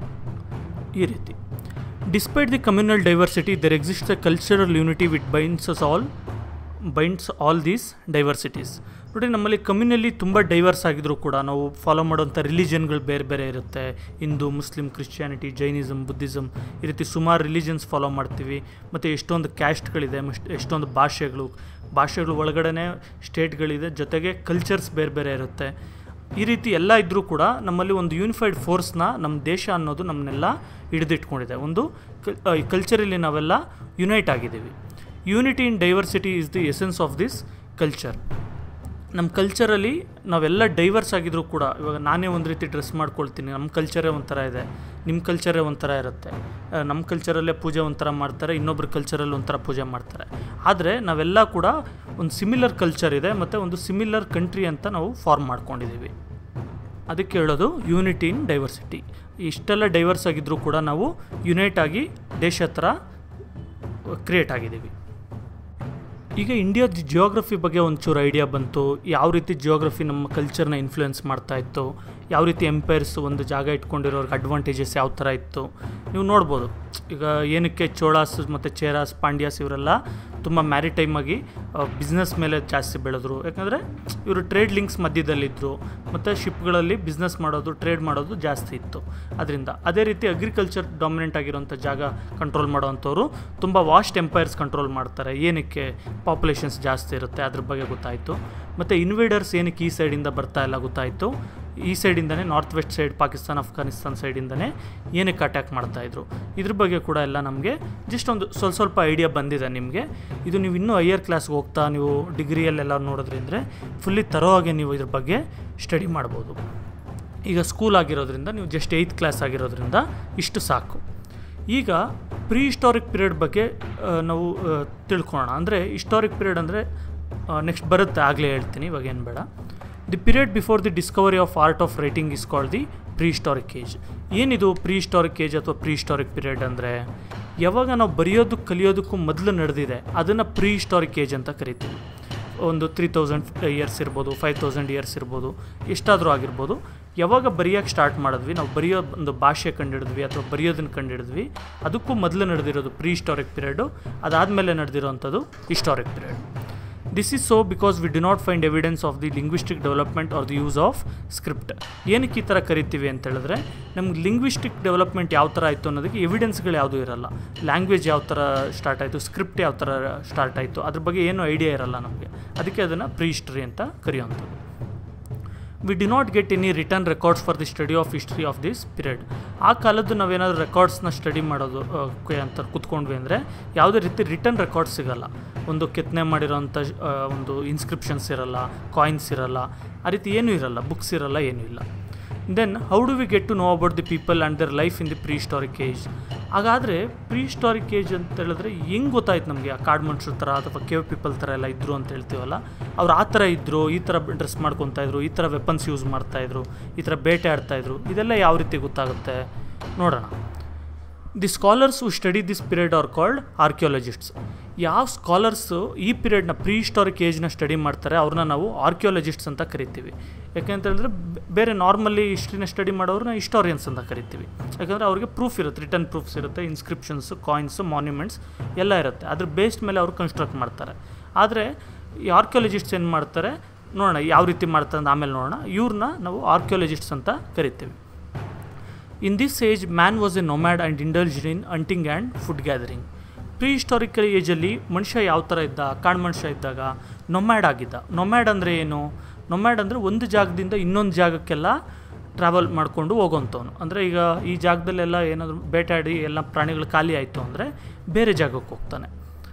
ಈ ರೀತಿ despite the communal diversity there exist the cultural unity which binds all binds all these diversities ನೋಡಿ ನಮ್ಮಲ್ಲಿ ಕಮ್ಯುನಲ್ಲಿ ತುಂಬ ಡೈವರ್ಸ್ ಆಗಿದ್ರು ಕೂಡ ನಾವು ಫಾಲೋ ಮಾಡೋಂಥ ರಿಲಿಜನ್ಗಳು ಬೇರೆ ಬೇರೆ ಇರುತ್ತೆ Hindu Muslim Christianity Jainism Buddhism ಈ ರೀತಿ ಸುಮಾರು ರಿಲಿಜನ್ಸ್ ಫಾಲೋ ಮಾಡ್ತೀವಿ ಮತ್ತು ಎಷ್ಟೊಂದು ಕ್ಯಾಸ್ಟ್ಗಳಿದೆ ಎಷ್ಟೊಂದು ಭಾಷೆಗಳು ಭಾಷೆಗಳು ಒಳಗಡೆ ಸ್ಟೇಟ್ಗಳಿದೆ ಜೊತೆಗೆ ಕಲ್ಚರ್ಸ್ ಬೇರೆ ಬೇರೆ ಇರುತ್ತೆ ಈ ರೀತಿ ಎಲ್ಲ ಇದ್ದರೂ ಕೂಡ ನಮ್ಮಲ್ಲಿ ಒಂದು ಯೂನಿಫೈಡ್ ಫೋರ್ಸ್ನ ನಮ್ಮ ದೇಶ ಅನ್ನೋದು ನಮ್ಮನ್ನೆಲ್ಲ ಹಿಡಿದಿಟ್ಕೊಂಡಿದೆ ಒಂದು ಕಲ್ಚರಲ್ಲಿ ನಾವೆಲ್ಲ ಯುನೈಟ್ ಆಗಿದ್ದೀವಿ unity in diversity is the essence of this culture ನಮ್ಮ ಕಲ್ಚರಲ್ಲಿ ನಾವೆಲ್ಲ ಡೈವರ್ಸ್ ಆಗಿದ್ರು ಕೂಡ ಇವಾಗ ನಾನೇ ಒಂದು ರೀತಿ ಡ್ರೆಸ್ ಮಾಡ್ಕೊಳ್ತೀನಿ ನಮ್ಮ ಕಲ್ಚರೇ ಒಂಥರ ಇದೆ ನಿಮ್ಮ ಕಲ್ಚರೇ ಒಂಥರ ಇರುತ್ತೆ ನಮ್ಮ ಕಲ್ಚರಲ್ಲೇ ಪೂಜೆ ಒಂಥರ ಮಾಡ್ತಾರೆ ಇನ್ನೊಬ್ರ ಕಲ್ಚರಲ್ಲಿ ಒಂಥರ ಪೂಜೆ ಮಾಡ್ತಾರೆ ಆದರೆ ನಾವೆಲ್ಲ ಕೂಡ ಒಂದು ಸಿಮಿಲರ್ ಕಲ್ಚರ್ ಇದೆ ಮತ್ತು ಒಂದು ಸಿಮಿಲರ್ ಕಂಟ್ರಿ ಅಂತ ನಾವು ಫಾರ್ಮ್ ಮಾಡ್ಕೊಂಡಿದ್ದೀವಿ ಅದಕ್ಕೆ ಹೇಳೋದು ಯೂನಿಟಿ ಇನ್ ಡೈವರ್ಸಿಟಿ ಇಷ್ಟೆಲ್ಲ ಡೈವರ್ಸ್ ಆಗಿದ್ದರೂ ಕೂಡ ನಾವು ಯುನೈಟ್ ಆಗಿ ದೇಶ ಹತ್ರ ಕ್ರಿಯೇಟ್ ಆಗಿದ್ದೀವಿ ಈಗ ಇಂಡಿಯಾದ ಜಿಯೋಗ್ರಫಿ ಬಗ್ಗೆ ಒಂಚೂರು ಐಡಿಯಾ ಬಂತು ಯಾವ ರೀತಿ ಜಿಯೋಗ್ರಫಿ ನಮ್ಮ ಕಲ್ಚರ್ನ ಇನ್ಫ್ಲುಯೆನ್ಸ್ ಮಾಡ್ತಾ ಇತ್ತು ಯಾವ ರೀತಿ ಎಂಪೈರ್ಸ್ ಒಂದು ಜಾಗ ಇಟ್ಕೊಂಡಿರೋರ್ಗೆ ಅಡ್ವಾಂಟೇಜಸ್ ಯಾವ ಥರ ಇತ್ತು ನೀವು ನೋಡ್ಬೋದು ಈಗ ಏನಕ್ಕೆ ಚೋಳಾಸ್ ಮತ್ತು ಚೇರಾಸ್ ಪಾಂಡ್ಯಾಸ್ ಇವರೆಲ್ಲ ತುಂಬ ಮ್ಯಾರಿಟೈಮ್ ಆಗಿ ಬಿಸ್ನೆಸ್ ಮೇಲೆ ಜಾಸ್ತಿ ಬೆಳೆದ್ರು ಯಾಕಂದರೆ ಇವರು ಟ್ರೇಡ್ ಲಿಂಕ್ಸ್ ಮಧ್ಯದಲ್ಲಿದ್ದರು ಮತ್ತು ಶಿಪ್ಗಳಲ್ಲಿ ಬಿಸ್ನೆಸ್ ಮಾಡೋದು ಟ್ರೇಡ್ ಮಾಡೋದು ಜಾಸ್ತಿ ಇತ್ತು ಅದರಿಂದ ಅದೇ ರೀತಿ ಅಗ್ರಿಕಲ್ಚರ್ ಡಾಮಿನೆಂಟ್ ಆಗಿರೋಂಥ ಜಾಗ ಕಂಟ್ರೋಲ್ ಮಾಡೋವಂಥವ್ರು ತುಂಬ ವಾಸ್ಟ್ ಎಂಪೈರ್ಸ್ ಕಂಟ್ರೋಲ್ ಮಾಡ್ತಾರೆ ಏನಕ್ಕೆ ಪಾಪ್ಯುಲೇಷನ್ಸ್ ಜಾಸ್ತಿ ಇರುತ್ತೆ ಅದ್ರ ಬಗ್ಗೆ ಗೊತ್ತಾಯಿತು ಮತ್ತು ಇನ್ವೇಡರ್ಸ್ ಏನಕ್ಕೆ ಈ ಸೈಡಿಂದ ಬರ್ತಾ ಇಲ್ಲ ಗೊತ್ತಾಯಿತು ಈ ಸೈಡಿಂದನೇ north west side Pakistan Afghanistan ಸೈಡಿಂದನೇ ಏನಕ್ಕೆ ಅಟ್ಯಾಕ್ ಮಾಡ್ತಾಯಿದ್ರು ಇದ್ರ ಬಗ್ಗೆ ಕೂಡ ಎಲ್ಲ ನಮಗೆ ಜಸ್ಟ್ ಒಂದು ಸ್ವಲ್ಪ ಸ್ವಲ್ಪ ಐಡಿಯಾ ಬಂದಿದೆ ನಿಮಗೆ ಇದು ನೀವು ಇನ್ನೂ ಹೈಯರ್ ಕ್ಲಾಸ್ಗೆ ಹೋಗ್ತಾ ನೀವು ಡಿಗ್ರಿಯಲ್ಲೆಲ್ಲ ನೋಡಿದ್ರಿ ಅಂದರೆ ಫುಲ್ಲಿ ತರೋವಾಗೆ ನೀವು ಇದ್ರ ಬಗ್ಗೆ ಸ್ಟಡಿ ಮಾಡ್ಬೋದು ಈಗ ಸ್ಕೂಲ್ ಆಗಿರೋದ್ರಿಂದ ನೀವು ಜಸ್ಟ್ ಏಯ್ತ್ ಕ್ಲಾಸ್ ಆಗಿರೋದ್ರಿಂದ ಇಷ್ಟು ಸಾಕು ಈಗ ಪ್ರೀ ಹಿಸ್ಟಾರಿಕ್ ಪೀರಿಯಡ್ ಬಗ್ಗೆ ಆ, ನಾವು ಆ, ತಿಳ್ಕೊಳ್ಳೋಣ ಅಂದರೆ ಹಿಸ್ಟಾರಿಕ್ ಪೀರಿಯಡ್ ಅಂದರೆ ನೆಕ್ಸ್ಟ್ ಬರುತ್ತೆ ಆಗಲೇ ಹೇಳ್ತೀನಿ ಇವಾಗ ಏನು ಬೇಡ the period before the discovery of art of writing is called the prehistoric age ಏನಿದು ಪ್ರೀ ಹಿಸ್ಟಾರಿಕ್ ಏಜ್ ಅಥವಾ ಪ್ರೀ ಹಿಸ್ಟಾರಿಕ್ ಪೀರಿಯಡ್ ಅಂದರೆ ಯಾವಾಗ ನಾವು ಬರೆಯೋದಕ್ಕೆ ಕಲಿಯೋದಕ್ಕೂ ಮೊದಲು ನಡೆದಿದೆ ಅದನ್ನು ಪ್ರೀ ಹಿಸ್ಟಾರಿಕ್ ಏಜ್ ಅಂತ ಕರಿತೀವಿ ಒಂದು ತ್ರೀ ತೌಸಂಡ್ ಇಯರ್ಸ್ ಇರ್ಬೋದು ಫೈವ್ ತೌಸಂಡ್ ಇಯರ್ಸ್ ಇರ್ಬೋದು ಎಷ್ಟಾದರೂ ಆಗಿರ್ಬೋದು ಯಾವಾಗ ಬರೆಯೋಕ್ಕೆ ಸ್ಟಾರ್ಟ್ ಮಾಡಿದ್ವಿ ನಾವು ಬರೆಯೋ ಒಂದು ಭಾಷೆ ಕಂಡಿಡಿದ್ವಿ ಅಥವಾ ಬರೆಯೋದನ್ನು ಕಂಡಿಡಿದ್ವಿ ಅದಕ್ಕೂ ಮೊದಲು ನಡೆದಿರೋದು ಪ್ರೀ ಹಿಸ್ಟಾರಿಕ್ ಪೀರಿಯಡು ಅದಾದಮೇಲೆ ನಡೆದಿರೋವಂಥದ್ದು historic period this is so because we did not find evidence of the linguistic development or the use of script ಏನಕ್ಕೆ ಈ ಥರ ಕರಿತೀವಿ ಅಂತ ಹೇಳಿದ್ರೆ ನಮ್ಗೆ ಲಿಂಗ್ವಿಸ್ಟಿಕ್ ಡೆವಲಪ್ಮೆಂಟ್ ಯಾವ ಥರ ಆಯಿತು ಅನ್ನೋದಕ್ಕೆ ಎವಿಡೆನ್ಸ್ಗಳು ಯಾವುದೂ ಇರಲ್ಲ ಲ್ಯಾಂಗ್ವೇಜ್ ಯಾವ ಥರ ಸ್ಟಾರ್ಟ್ ಆಯಿತು ಸ್ಕ್ರಿಪ್ಟ್ ಯಾವ ಥರ ಸ್ಟಾರ್ಟ್ ಆಯಿತು ಅದ್ರ ಬಗ್ಗೆ ಏನೂ ಐಡಿಯಾ ಇರಲ್ಲ ನಮಗೆ ಅದಕ್ಕೆ ಅದನ್ನು ಪ್ರೀ ಹಿಸ್ಟ್ರಿ ಅಂತ ಕರೆಯುವಂಥದ್ದು we did not get any written records for the study of history of this period ಆ ಕಾಲದ್ದು ನಾವೇನಾದರೂ ರೆಕಾರ್ಡ್ಸ್ನ ಸ್ಟಡಿ ಮಾಡೋದು ಆ, ಕೆ- ಅಂತ ಕೂತ್ಕೊಂಡ್ವಿ ಅಂದರೆ ಯಾವುದೇ ರೀತಿ ರಿಟರ್ನ್ ರೆಕಾರ್ಡ್ಸ್ ಸಿಗಲ್ಲ ಒಂದು ಕೆತ್ತನೆ ಮಾಡಿರೋಂಥ ಆ, ಒಂದು ಇನ್ಸ್ಕ್ರಿಪ್ಷನ್ಸ್ ಇರಲ್ಲ ಕಾಯಿನ್ಸ್ ಇರಲ್ಲ ಆ ರೀತಿ ಏನೂ ಇರಲ್ಲ ಬುಕ್ಸ್ ಇರಲ್ಲ ಏನೂ ಇಲ್ಲ then how do we get to know about the people and their life in the prehistoric age ಹಾಗಾದರೆ ಪ್ರೀ ಹಿಸ್ಟಾರಿಕ್ ಏಜ್ ಅಂತ ಹೇಳಿದ್ರೆ ಹೆಂಗೆ ಗೊತ್ತಾಯ್ತು ನಮಗೆ ಆ ಕಾಡು ಮನುಷ್ಯರ ಥರ ಅಥವಾ ಕೇವ್ ಪೀಪಲ್ ಥರ ಎಲ್ಲ ಇದ್ದರು ಅಂತ ಹೇಳ್ತೀವಲ್ಲ ಅವ್ರು ಆ ಥರ ಇದ್ದರು ಈ ಥರ ಡ್ರೆಸ್ ಮಾಡ್ಕೊತಾ ಇದ್ರು ಈ ಥರ ವೆಪನ್ಸ್ ಯೂಸ್ ಮಾಡ್ತಾಯಿದ್ರು ಈ ಥರ ಬೇಟೆ ಆಡ್ತಾಯಿದ್ರು ಇದೆಲ್ಲ ಯಾವ ರೀತಿ ಗೊತ್ತಾಗುತ್ತೆ ನೋಡೋಣ the scholars who study this period are called archaeologists ಯಾವ ಸ್ಕಾಲರ್ಸು ಈ ಪೀರಿಯಡ್ನ ಪ್ರೀ ಹಿಸ್ಟಾರಿಕ್ ಏಜ್ನ ಸ್ಟಡಿ ಮಾಡ್ತಾರೆ ಅವ್ರನ್ನ ನಾವು ಆರ್ಕಿಯಾಲಜಿಸ್ಟ್ಸ್ ಅಂತ ಕರಿತೀವಿ ಯಾಕೆಂತ ಹೇಳಿದ್ರೆ ಬೆ- ಬೇರೆ ನಾರ್ಮಲಿ ಹಿಸ್ಟ್ರಿನ ಸ್ಟಡಿ ಮಾಡೋರನ್ನ ಹಿಸ್ಟೋರಿಯನ್ಸ್ ಅಂತ ಕರಿತೀವಿ ಯಾಕಂದರೆ ಅವ್ರಿಗೆ ಪ್ರೂಫ್ ಇರುತ್ತೆ ರಿಟರ್ನ್ ಪ್ರೂಫ್ಸ್ ಇರುತ್ತೆ ಇನ್ಸ್ಕ್ರಿಪ್ಷನ್ಸು ಕಾಯಿನ್ಸು ಮಾನ್ಯುಮೆಂಟ್ಸ್ ಎಲ್ಲ ಇರುತ್ತೆ ಅದ್ರ ಬೇಸ್ಡ್ ಮೇಲೆ ಅವರು ಕನ್ಸ್ಟ್ರಕ್ಟ್ ಮಾಡ್ತಾರೆ ಆದರೆ ಈ ಆರ್ಕಿಯಾಲಜಿಸ್ಟ್ಸ್ ಏನು ಮಾಡ್ತಾರೆ ನೋಡೋಣ ಯಾವ ರೀತಿ ಮಾಡ್ತಾರೆ ಅಂತ ಆಮೇಲೆ ನೋಡೋಣ ಇವ್ರನ್ನ ನಾವು ಆರ್ಕಿಯಾಲಜಿಸ್ಟ್ಸ್ ಅಂತ ಕರಿತೀವಿ in this age man was a nomad and indulged in hunting and food gathering prehistorical ಏಜಲ್ಲಿ ಮನುಷ್ಯ ಯಾವ ಥರ ಇದ್ದ ಕಾಡು ಮನುಷ್ಯ ಇದ್ದಾಗ ನೊಮ್ಯಾಡ್ ಆಗಿದ್ದ ನೊಮ್ಯಾಡ್ ಅಂದರೆ ಏನು ನೊಮ್ಯಾಡ್ ಅಂದರೆ ಒಂದು ಜಾಗದಿಂದ ಇನ್ನೊಂದು ಜಾಗಕ್ಕೆಲ್ಲ ಟ್ರಾವೆಲ್ ಮಾಡಿಕೊಂಡು ಹೋಗೋಂಥವ್ನು ಅಂದರೆ ಈಗ ಈ ಜಾಗದಲ್ಲೆಲ್ಲ ಏನಾದರೂ ಬೇಟಾಡಿ ಎಲ್ಲ ಪ್ರಾಣಿಗಳು ಖಾಲಿ ಆಯಿತು ಅಂದರೆ ಬೇರೆ ಜಾಗಕ್ಕೆ ಹೋಗ್ತಾನೆ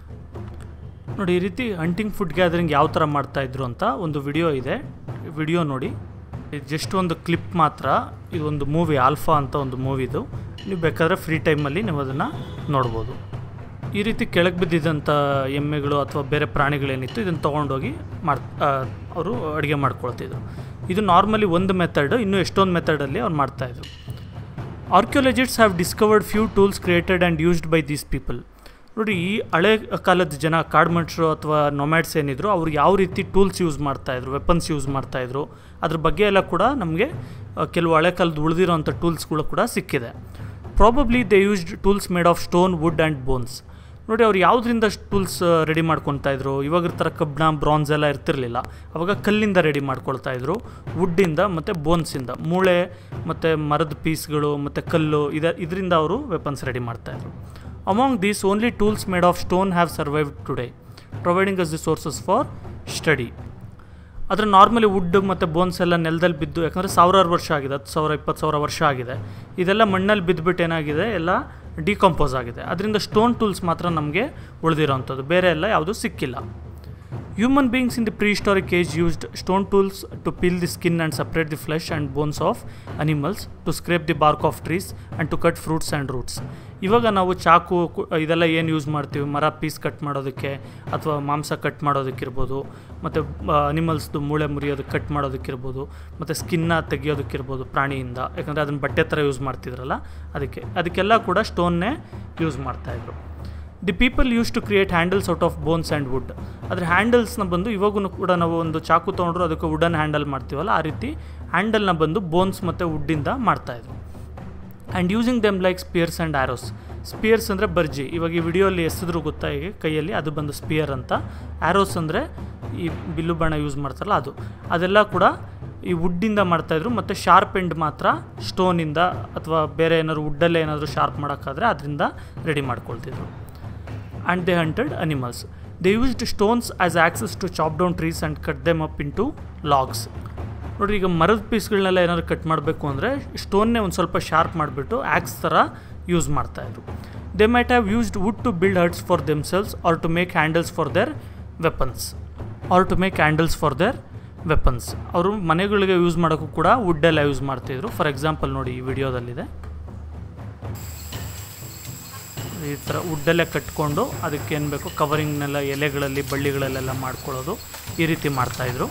ನೋಡಿ ಈ ರೀತಿ ಹಂಟಿಂಗ್ ಫುಡ್ ಗ್ಯಾದರಿಂಗ್ ಯಾವ ಥರ ಮಾಡ್ತಾಯಿದ್ರು ಅಂತ ಒಂದು ವಿಡಿಯೋ ಇದೆ ವಿಡಿಯೋ ನೋಡಿ ಇದು ಜಸ್ಟ್ ಒಂದು ಕ್ಲಿಪ್ ಮಾತ್ರ ಇದು ಒಂದು ಮೂವಿ ಆಲ್ಫಾ ಅಂತ ಒಂದು ಮೂವಿದು ನೀವು ಬೇಕಾದರೆ ಫ್ರೀ ಟೈಮಲ್ಲಿ ನೀವು ಅದನ್ನು ನೋಡ್ಬೋದು ಈ ರೀತಿ ಕೆಳಗೆ ಬಿದ್ದಿದ್ದಂಥ ಎಮ್ಮೆಗಳು ಅಥವಾ ಬೇರೆ ಪ್ರಾಣಿಗಳೇನಿತ್ತು ಇದನ್ನು ತೊಗೊಂಡೋಗಿ ಮಾಡ್ ಅವರು ಅಡುಗೆ ಮಾಡ್ಕೊಳ್ತಿದ್ರು ಇದು ನಾರ್ಮಲಿ ಒಂದು ಮೆಥಡ್ ಇನ್ನೂ ಎಷ್ಟೊಂದು ಮೆಥಡಲ್ಲಿ ಅವ್ರು ಮಾಡ್ತಾಯಿದ್ರು archaeologists have discovered few tools created and used by these people ನೋಡಿ ಈ ಹಳೆ ಕಾಲದ ಜನ ಕಾಡು ಮನುಷ್ಯರು ಅಥವಾ ನೊಮ್ಯಾಡ್ಸ್ ಏನಿದ್ರು ಅವ್ರು ಯಾವ ರೀತಿ ಟೂಲ್ಸ್ ಯೂಸ್ ಮಾಡ್ತಾಯಿದ್ರು ವೆಪನ್ಸ್ ಯೂಸ್ ಮಾಡ್ತಾಯಿದ್ರು ಅದ್ರ ಬಗ್ಗೆ ಎಲ್ಲ ಕೂಡ ನಮಗೆ ಕೆಲವು ಹಳೆ ಕಾಲದ ಉಳಿದಿರೋಂಥ ಟೂಲ್ಸ್ಗಳು ಕೂಡ ಸಿಕ್ಕಿದೆ probably they used tools made of stone wood and bones ನೋಡಿ ಅವ್ರು ಯಾವುದರಿಂದ ಟೂಲ್ಸ್ ರೆಡಿ ಮಾಡ್ಕೊತಾ ಇದ್ರು ಇವಾಗ ಥರ ಕಬ್ಬಣ ಬ್ರಾನ್ಸ್ ಎಲ್ಲ ಇರ್ತಿರ್ಲಿಲ್ಲ ಅವಾಗ ಕಲ್ಲಿಂದ ರೆಡಿ ಮಾಡ್ಕೊಳ್ತಾ ಇದ್ರು ವುಡ್ಡಿಂದ ಮತ್ತು ಬೋನ್ಸಿಂದ ಮೂಳೆ ಮತ್ತು ಮರದ ಪೀಸ್ಗಳು ಮತ್ತು ಕಲ್ಲು ಇದ ಇದರಿಂದ ಅವರು ವೆಪನ್ಸ್ ರೆಡಿ ಮಾಡ್ತಾಯಿದ್ರು among these only tools made of stone have survive today providing us the sources for study ಆದರೆ ನಾರ್ಮಲಿ ವುಡ್ ಮತ್ತು ಬೋನ್ಸ್ ಎಲ್ಲ ನೆಲದಲ್ಲಿ ಬಿದ್ದು ಯಾಕಂದರೆ ಸಾವಿರಾರು ವರ್ಷ ಆಗಿದೆ ಹತ್ತು ಸಾವಿರ ಇಪ್ಪತ್ತು ಸಾವಿರ ವರ್ಷ ಆಗಿದೆ ಇದೆಲ್ಲ ಮಣ್ಣಲ್ಲಿ ಬಿದ್ದುಬಿಟ್ಟು ಏನಾಗಿದೆ ಎಲ್ಲ ಡಿಕಂಪೋಸ್ ಆಗಿದೆ ಅದರಿಂದ ಸ್ಟೋನ್ ಟೂಲ್ಸ್ ಮಾತ್ರ ನಮಗೆ ಉಳಿದಿರೋವಂಥದ್ದು ಬೇರೆ ಎಲ್ಲ ಯಾವುದೂ ಸಿಕ್ಕಿಲ್ಲ human beings in the prehistoric age used stone tools to peel the skin and separate the flesh and bones of animals to scrape the bark of trees and to cut fruits and roots ಇವಾಗ ನಾವು ಚಾಕು ಕು- ಇದೆಲ್ಲ ಏನು use ಮಾಡ್ತೀವಿ ಮರ piece cut ಮಾಡೋದಕ್ಕೆ ಅಥವಾ ಮಾಂಸ ಕಟ್ ಮಾಡೋದಕ್ಕಿರ್ಬೋದು ಮತ್ತು ಅನಿಮಲ್ಸ್ದು ಮೂಳೆ ಮುರಿಯೋದಕ್ಕೆ ಕಟ್ ಮಾಡೋದಕ್ಕಿರ್ಬೋದು ಮತ್ತು ಸ್ಕಿನ್ನ ತೆಗಿಯೋದಕ್ಕಿರ್ಬೋದು ಪ್ರಾಣಿಯಿಂದ ಯಾಕಂದರೆ ಅದನ್ನು ಬಟ್ಟೆ ಥರ ಯೂಸ್ ಮಾಡ್ತಿದ್ರಲ್ಲ ಅದಕ್ಕೆ ಅದಕ್ಕೆಲ್ಲ ಕೂಡ ಸ್ಟೋನ್ನೇ ಯೂಸ್ ಮಾಡ್ತಾಯಿದ್ರು the people use to create handles out of bones and wood ಆದರೆ ಹ್ಯಾಂಡಲ್ಸ್ನ ಬಂದು ಇವಾಗೂ ಕೂಡ ನಾವು ಒಂದು ಚಾಕು ತೊಗೊಂಡ್ರು ಅದಕ್ಕೆ ವುಡನ್ ಹ್ಯಾಂಡಲ್ ಮಾಡ್ತೀವಲ್ಲ ಆ ರೀತಿ ಹ್ಯಾಂಡಲ್ನ ಬಂದು ಬೋನ್ಸ್ ಮತ್ತು ವುಡ್ಡಿಂದ ಮಾಡ್ತಾಯಿದ್ರು and using them like spears and arrows spears ಅಂದರೆ ಬರ್ಜಿ ಇವಾಗ ಈ ವಿಡಿಯೋಲ್ಲಿ ಎಸೆದ್ರು ಗೊತ್ತಾ ಈಗ ಕೈಯಲ್ಲಿ ಅದು ಬಂದು ಸ್ಪಿಯರ್ ಅಂತ ಆ್ಯರೋಸ್ ಅಂದರೆ ಈ ಬಿಲ್ಲು ಬಾಣ ಯೂಸ್ ಮಾಡ್ತಾರಲ್ಲ ಅದು ಅದೆಲ್ಲ ಕೂಡ ಈ ವುಡ್ಡಿಂದ ಮಾಡ್ತಾಯಿದ್ರು ಮತ್ತು ಶಾರ್ಪ್ ಎಂಡ್ ಮಾತ್ರ ಸ್ಟೋನಿಂದ ಅಥವಾ ಬೇರೆ ಏನಾದ್ರು ವುಡ್ಡಲ್ಲೇ ಏನಾದರೂ ಶಾರ್ಪ್ ಮಾಡೋಕ್ಕಾದ್ರೆ ಅದರಿಂದ ರೆಡಿ ಮಾಡ್ಕೊಳ್ತಿದ್ರು and they hunted animals they used stones as axes to chop down trees and cut them up into logs ನೋಡಿರಿ ಈಗ ಮರದ ಪೀಸ್ಗಳನ್ನೆಲ್ಲ ಏನಾದ್ರು ಕಟ್ ಮಾಡಬೇಕು ಅಂದರೆ ಸ್ಟೋನ್ನೇ ಒಂದು ಸ್ವಲ್ಪ ಶಾರ್ಪ್ ಮಾಡಿಬಿಟ್ಟು ಆ್ಯಕ್ಸ್ ಥರ ಯೂಸ್ ಮಾಡ್ತಾಯಿದ್ರು they might have used wood to build huts for themselves or to make handles for their weapons or to make handles for their weapons ಅವರು ಮನೆಗಳಿಗೆ ಯೂಸ್ ಮಾಡೋಕ್ಕೂ ಕೂಡ ವುಡ್ಡೆಲ್ಲ ಯೂಸ್ ಮಾಡ್ತಿದ್ರು ಫಾರ್ ಎಕ್ಸಾಂಪಲ್ ನೋಡಿ ಈ ವಿಡಿಯೋದಲ್ಲಿದೆ ಈ ಥರ ವುಡ್ಡಲ್ಲೇ ಕಟ್ಕೊಂಡು ಅದಕ್ಕೆ ಏನು ಬೇಕು ಕವರಿಂಗ್ನೆಲ್ಲ ಎಲೆಗಳಲ್ಲಿ ಬಳ್ಳಿಗಳಲ್ಲೆಲ್ಲ ಮಾಡ್ಕೊಳ್ಳೋದು ಈ ರೀತಿ ಮಾಡ್ತಾಯಿದ್ರು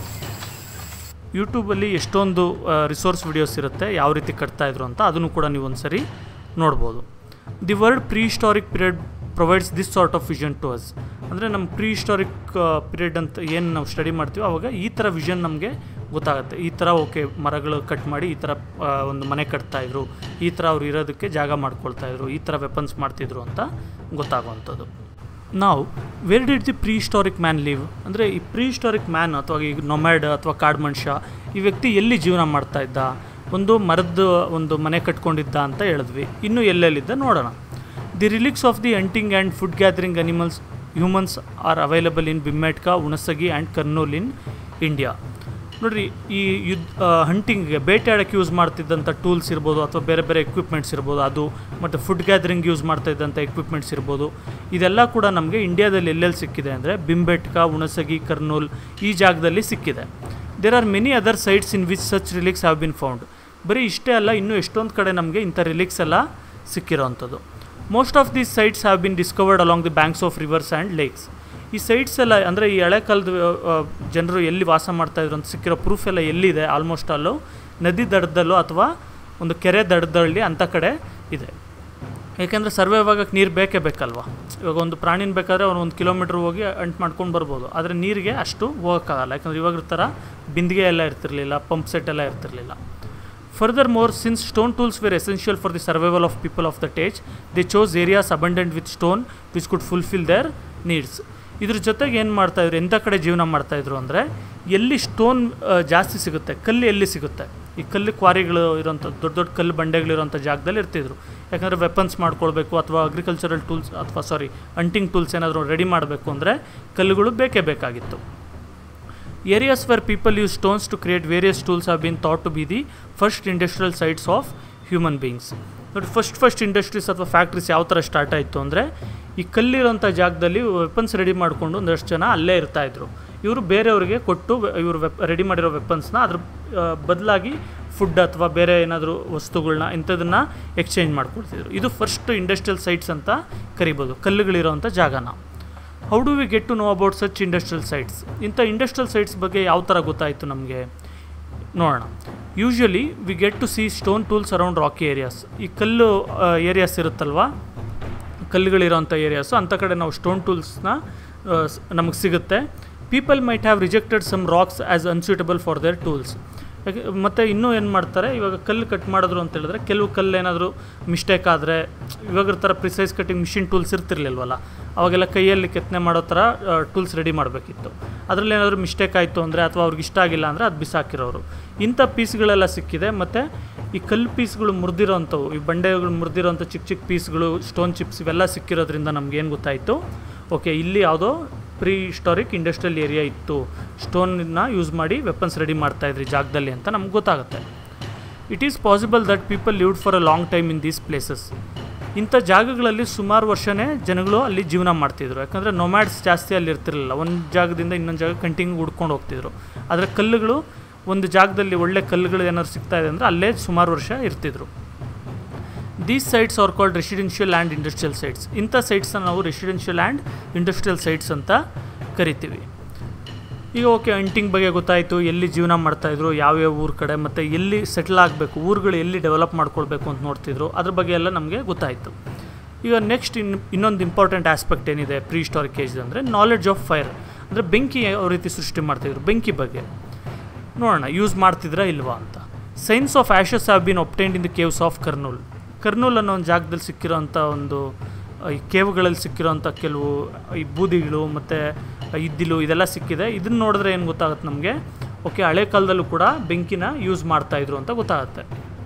ಯೂಟ್ಯೂಬಲ್ಲಿ ಎಷ್ಟೊಂದು ರಿಸೋರ್ಸ್ ವಿಡಿಯೋಸ್ ಇರುತ್ತೆ ಯಾವ ರೀತಿ ಕಟ್ತಾಯಿದ್ರು ಅಂತ ಅದನ್ನು ಕೂಡ ನೀವು ಒಂದು ಸರಿ ನೋಡ್ಬೋದು the word prehistoric period provides this sort of vision to us ಅಂದರೆ ನಮ್ಮ ಪ್ರೀ ಹಿಸ್ಟಾರಿಕ್ ಪೀರಿಯಡ್ ಅಂತ ಏನು ನಾವು ಸ್ಟಡಿ ಮಾಡ್ತೀವಿ ಆವಾಗ ಈ ಥರ ವಿಷನ್ ನಮಗೆ ಗೊತ್ತಾಗುತ್ತೆ ಈ ಥರ ಓಕೆ ಮರಗಳು ಕಟ್ ಮಾಡಿ ಈ ಥರ ಆ, ಒಂದು ಮನೆ ಕಟ್ತಾಯಿದ್ರು ಈ ಥರ ಅವ್ರು ಇರೋದಕ್ಕೆ ಜಾಗ ಮಾಡ್ಕೊಳ್ತಾಯಿದ್ರು ಈ ಥರ ವೆಪನ್ಸ್ ಮಾಡ್ತಿದ್ರು ಅಂತ ಗೊತ್ತಾಗುವಂಥದ್ದು ನಾವು where did the prehistoric man live ಅಂದರೆ ಈ ಪ್ರೀ ಹಿಸ್ಟಾರಿಕ್ ಮ್ಯಾನ್ ಅಥವಾ ಈಗ ನೊಮ್ಯಾಡ್ ಅಥವಾ ಕಾಡು ಮನುಷ್ಯ ಈ ವ್ಯಕ್ತಿ ಎಲ್ಲಿ ಜೀವನ ಮಾಡ್ತಾ ಇದ್ದ ಒಂದು ಮರದ ಒಂದು ಮನೆ ಕಟ್ಕೊಂಡಿದ್ದ ಅಂತ ಹೇಳಿದ್ವಿ ಇನ್ನು ಎಲ್ಲೆಲ್ಲಿದ್ದ ನೋಡೋಣ the relics of the hunting and food gathering animals humans are available in Bhimbetka Hunasagi and Kurnool in India ನೋಡ್ರಿ ಈ ಯುದ್ಧ ಹಂಟಿಂಗ್ಗೆ ಬೇಟೆಯಾಡೋಕ್ಕೆ ಯೂಸ್ ಮಾಡ್ತಿದ್ದಂಥ ಟೂಲ್ಸ್ ಇರ್ಬೋದು ಅಥವಾ ಬೇರೆ ಬೇರೆ ಎಕ್ವಿಪ್ಮೆಂಟ್ಸ್ ಇರ್ಬೋದು ಅದು ಮತ್ತು ಫುಡ್ ಗ್ಯಾದರಿಂಗ್ ಯೂಸ್ ಮಾಡ್ತಾ ಇದ್ದಂಥ ಎಕ್ವಿಪ್ಮೆಂಟ್ಸ್ ಇರ್ಬೋದು ಇದೆಲ್ಲ ಕೂಡ ನಮಗೆ ಇಂಡಿಯಾದಲ್ಲಿ ಎಲ್ಲೆಲ್ಲಿ ಸಿಕ್ಕಿದೆ ಅಂದರೆ ಬಿಂಬೆಟ್ಕ ಹುಣಸಗಿ ಕರ್ನೂಲ್ ಈ ಜಾಗದಲ್ಲಿ ಸಿಕ್ಕಿದೆ there are many other sites in which such relics have been found ಬರೀ ಇಷ್ಟೇ ಅಲ್ಲ ಇನ್ನೂ ಎಷ್ಟೊಂದು ಕಡೆ ನಮಗೆ ಇಂಥ ರಿಲಿಕ್ಸ್ ಎಲ್ಲ ಸಿಕ್ಕಿರೋವಂಥದ್ದು most of these sites have been discovered along the banks of rivers and lakes ಈ ಸೈಟ್ಸ್ ಎಲ್ಲ ಅಂದರೆ ಈ ಹಳೆ ಕಾಲದ ಜನರು ಎಲ್ಲಿ ವಾಸ ಮಾಡ್ತಾಯಿದ್ರು ಅಂತ ಸಿಕ್ಕಿರೋ ಪ್ರೂಫ್ ಎಲ್ಲ ಎಲ್ಲಿದೆ ಆಲ್ಮೋಸ್ಟ್ ಅಲ್ಲೂ ನದಿ ದಡದಲ್ಲೋ ಅಥವಾ ಒಂದು ಕೆರೆ ದಡದಲ್ಲಿ ಅಂಥ ಕಡೆ ಇದೆ ಯಾಕೆಂದರೆ ಸರ್ವೈವ್ ಆಗಕ್ಕೆ ನೀರು ಬೇಕೇ ಬೇಕಲ್ವಾ ಇವಾಗ ಒಂದು ಪ್ರಾಣಿನ ಬೇಕಾದ್ರೆ ಅವ್ನು ಒಂದು ಕಿಲೋಮೀಟ್ರ್ ಹೋಗಿ ಅಂಟು ಮಾಡ್ಕೊಂಡು ಬರ್ಬೋದು ಆದರೆ ನೀರಿಗೆ ಅಷ್ಟು ಹೋಗೋಕ್ಕಾಗಲ್ಲ ಯಾಕಂದರೆ ಇವಾಗ ಥರ ಬಿಂದಿಗೆ ಎಲ್ಲ ಇರ್ತಿರ್ಲಿಲ್ಲ ಪಂಪ್ ಸೆಟ್ ಎಲ್ಲ ಇರ್ತಿರ್ಲಿಲ್ಲ furthermore since stone tools were essential for the survival of people of that age they chose areas abundant with stone which could fulfil their needs ಇದ್ರ ಜೊತೆಗೆ ಏನು ಮಾಡ್ತಾಯಿದ್ರು ಎಂಥ ಕಡೆ ಜೀವನ ಮಾಡ್ತಾಯಿದ್ರು ಅಂದರೆ ಎಲ್ಲಿ ಸ್ಟೋನ್ ಜಾಸ್ತಿ ಸಿಗುತ್ತೆ ಕಲ್ಲು ಎಲ್ಲಿ ಸಿಗುತ್ತೆ ಈ ಕಲ್ಲು ಕ್ವಾರಿಗಳು ಇರೋಂಥ ದೊಡ್ಡ ದೊಡ್ಡ ಕಲ್ಲು ಬಂಡೆಗಳಿರೋಂಥ ಜಾಗದಲ್ಲಿ ಇರ್ತಿದ್ರು ಯಾಕಂದರೆ ವೆಪನ್ಸ್ ಮಾಡ್ಕೊಳ್ಬೇಕು ಅಥವಾ ಅಗ್ರಿಕಲ್ಚರಲ್ ಟೂಲ್ಸ್ ಅಥವಾ ಸಾರಿ ಅಂಟಿಂಗ್ ಟೂಲ್ಸ್ ಏನಾದರೂ ರೆಡಿ ಮಾಡಬೇಕು ಅಂದರೆ ಕಲ್ಲುಗಳು ಬೇಕೇ ಬೇಕಾಗಿತ್ತು areas where people use stones to create various tools have been thought to be the first industrial sites of human beings ನೋಡಿ ಫಸ್ಟ್ ಫಸ್ಟ್ ಇಂಡಸ್ಟ್ರೀಸ್ ಅಥವಾ ಫ್ಯಾಕ್ಟ್ರೀಸ್ ಯಾವ ಥರ ಸ್ಟಾರ್ಟ್ ಆಯಿತು ಅಂದರೆ ಈ ಕಲ್ಲಿರೋಂಥ ಜಾಗದಲ್ಲಿ ವೆಪನ್ಸ್ ರೆಡಿ ಮಾಡಿಕೊಂಡು ಒಂದಷ್ಟು ಜನ ಅಲ್ಲೇ ಇರ್ತಾಯಿದ್ರು ಇವರು ಬೇರೆಯವರಿಗೆ ಕೊಟ್ಟು ಇವರು ವೆಪ್ ರೆಡಿ ಮಾಡಿರೋ ವೆಪನ್ಸ್ನ ಅದ್ರ ಬದಲಾಗಿ ಫುಡ್ ಅಥವಾ ಬೇರೆ ಏನಾದರೂ ವಸ್ತುಗಳನ್ನ ಇಂಥದನ್ನು ಎಕ್ಸ್ಚೇಂಜ್ ಮಾಡ್ಕೊಳ್ತಿದ್ರು ಇದು ಫಸ್ಟ್ ಇಂಡಸ್ಟ್ರಿಯಲ್ ಸೈಟ್ಸ್ ಅಂತ ಕರಿಬೋದು ಕಲ್ಲುಗಳಿರೋಂಥ ಜಾಗನ how do we get to know about such industrial sites ಇಂಥ ಇಂಡಸ್ಟ್ರಿಯಲ್ ಸೈಟ್ಸ್ ಬಗ್ಗೆ ಯಾವ ಥರ ಗೊತ್ತಾಯಿತು ನಮಗೆ ನೋಡೋಣ usually we get to see stone tools around rocky areas ಈ ಕಲ್ಲು ಏರಿಯಾಸ್ ಇರುತ್ತಲ್ವಾ ಕಲ್ಲುಗಳಿರೋಂಥ ಏರಿಯಾಸು ಅಂಥ ಕಡೆ ನಾವು ಸ್ಟೋನ್ ಟೂಲ್ಸ್ನ ನಮಗೆ ಸಿಗುತ್ತೆ people might have rejected some rocks as unsuitable for their tools ಯಾಕೆ ಮತ್ತು ಇನ್ನೂ ಏನು ಮಾಡ್ತಾರೆ ಇವಾಗ ಕಲ್ಲು ಕಟ್ ಮಾಡಿದ್ರು ಅಂತ ಹೇಳಿದ್ರೆ ಕೆಲವು ಕಲ್ಲು ಏನಾದರೂ ಮಿಸ್ಟೇಕ್ ಆದರೆ ಇವಾಗ ಥರ ಪ್ರಿಸೈಸ್ ಕಟ್ಟಿಂಗ್ ಮಿಷಿನ್ ಟೂಲ್ಸ್ ಇರ್ತಿರ್ಲಿಲ್ವಲ್ಲ ಅವಾಗೆಲ್ಲ ಕೈಯಲ್ಲಿ ಕೆತ್ತನೆ ಮಾಡೋ ಥರ ಟೂಲ್ಸ್ ರೆಡಿ ಮಾಡಬೇಕಿತ್ತು ಅದರಲ್ಲಿ ಏನಾದರೂ ಮಿಸ್ಟೇಕ್ ಆಯಿತು ಅಂದರೆ ಅಥವಾ ಅವ್ರಿಗೆ ಇಷ್ಟ ಆಗಿಲ್ಲ ಅಂದರೆ ಅದು ಬಿಸಾಕಿರೋರು ಇಂಥ ಪೀಸ್ಗಳೆಲ್ಲ ಸಿಕ್ಕಿದೆ ಮತ್ತು ಈ ಕಲ್ಲು ಪೀಸ್ಗಳು ಮುರಿದಿರೋಂಥವು ಈ ಬಂಡೆಗಳು ಮುರಿದಿರೋಂಥ ಚಿಕ್ಕ ಚಿಕ್ಕ ಪೀಸ್ಗಳು ಸ್ಟೋನ್ ಚಿಪ್ಸ್ ಇವೆಲ್ಲ ಸಿಕ್ಕಿರೋದ್ರಿಂದ ನಮ್ಗೆ ಏನು ಗೊತ್ತಾಯಿತು ಓಕೆ ಇಲ್ಲಿ ಯಾವುದೋ ಪ್ರೀ ಹಿಸ್ಟಾರಿಕ್ ಇಂಡಸ್ಟ್ರಿಯಲ್ ಏರಿಯಾ ಇತ್ತು ಸ್ಟೋನ್ನ ಯೂಸ್ ಮಾಡಿ ವೆಪನ್ಸ್ ರೆಡಿ ಮಾಡ್ತಾಯಿದ್ರಿ ಜಾಗದಲ್ಲಿ ಅಂತ ನಮ್ಗೆ ಗೊತ್ತಾಗುತ್ತೆ it is possible that people lived for a long time in these places ಇಂಥ ಜಾಗಗಳಲ್ಲಿ ಸುಮಾರು ವರ್ಷನೇ ಜನಗಳು ಅಲ್ಲಿ ಜೀವನ ಮಾಡ್ತಿದ್ರು ಯಾಕಂದರೆ ನೊಮ್ಯಾಡ್ಸ್ ಜಾಸ್ತಿ ಅಲ್ಲಿ ಇರ್ತಿರಲಿಲ್ಲ ಒಂದು ಜಾಗದಿಂದ ಇನ್ನೊಂದು ಜಾಗ ಕಂಟಿನ್ಯೂ ಹುಡ್ಕೊಂಡು ಹೋಗ್ತಿದ್ರು ಆದರೆ ಕಲ್ಲುಗಳು ಒಂದು ಜಾಗದಲ್ಲಿ ಒಳ್ಳೆ ಕಲ್ಲುಗಳು ಏನಾದ್ರು ಸಿಗ್ತಾ ಇದೆ ಅಂದರೆ ಅಲ್ಲೇ ಸುಮಾರು ವರ್ಷ ಇರ್ತಿದ್ರು these sites are called residential and industrial sites ಇಂಥ ಸೈಟ್ಸನ್ನ ನಾವು ರೆಸಿಡೆನ್ಷಿಯಲ್ ಆ್ಯಂಡ್ ಇಂಡಸ್ಟ್ರಿಯಲ್ ಸೈಟ್ಸ್ ಅಂತ ಕರಿತೀವಿ ಈಗ ಓಕೆ ಅಂಟಿಂಗ್ ಬಗ್ಗೆ ಗೊತ್ತಾಯಿತು ಎಲ್ಲಿ ಜೀವನ ಮಾಡ್ತಾಯಿದ್ರು ಯಾವ್ಯಾವ ಊರ ಕಡೆ ಮತ್ತು ಎಲ್ಲಿ ಸೆಟ್ಲ್ ಆಗಬೇಕು ಊರುಗಳು ಎಲ್ಲಿ ಡೆವಲಪ್ ಮಾಡ್ಕೊಳ್ಬೇಕು ಅಂತ ನೋಡ್ತಿದ್ರು ಅದ್ರ ಬಗ್ಗೆ ಎಲ್ಲ ನಮಗೆ ಗೊತ್ತಾಯಿತು ಈಗ ನೆಕ್ಸ್ಟ್ ಇನ್ ಇನ್ನೊಂದು ಇಂಪಾರ್ಟೆಂಟ್ ಆಸ್ಪೆಕ್ಟ್ ಏನಿದೆ ಪ್ರೀ ಹಿಸ್ಟಾರಿಕ್ ಏಜ್ ಅಂದರೆ ನಾಲೆಡ್ಜ್ ಆಫ್ ಫೈರ್ ಅಂದರೆ ಬೆಂಕಿ ಯಾವ ರೀತಿ ಸೃಷ್ಟಿ ಮಾಡ್ತಿದ್ರು ಬೆಂಕಿ ಬಗ್ಗೆ ನೋಡೋಣ ಯೂಸ್ ಮಾಡ್ತಿದ್ರಾ ಇಲ್ವಾ ಅಂತ signs of ashes have been obtained in the caves of Kurnool Kurnool ಅನ್ನೋ ಒಂದು ಜಾಗದಲ್ಲಿ ಸಿಕ್ಕಿರೋಂಥ ಒಂದು ಆ, ಈ ಕೇವ್ಗಳಲ್ಲಿ ಸಿಕ್ಕಿರೋಂಥ ಕೆಲವು ಈ ಬೂದಿಗಳು ಮತ್ತು ಇದ್ದಿಲು ಇದೆಲ್ಲ ಸಿಕ್ಕಿದೆ ಇದನ್ನು ನೋಡಿದ್ರೆ ಏನು ಗೊತ್ತಾಗುತ್ತೆ ನಮಗೆ ಓಕೆ ಹಳೆ ಕಾಲದಲ್ಲೂ ಕೂಡ ಬೆಂಕಿನ ಯೂಸ್ ಮಾಡ್ತಾಯಿದ್ರು ಅಂತ ಗೊತ್ತಾಗುತ್ತೆ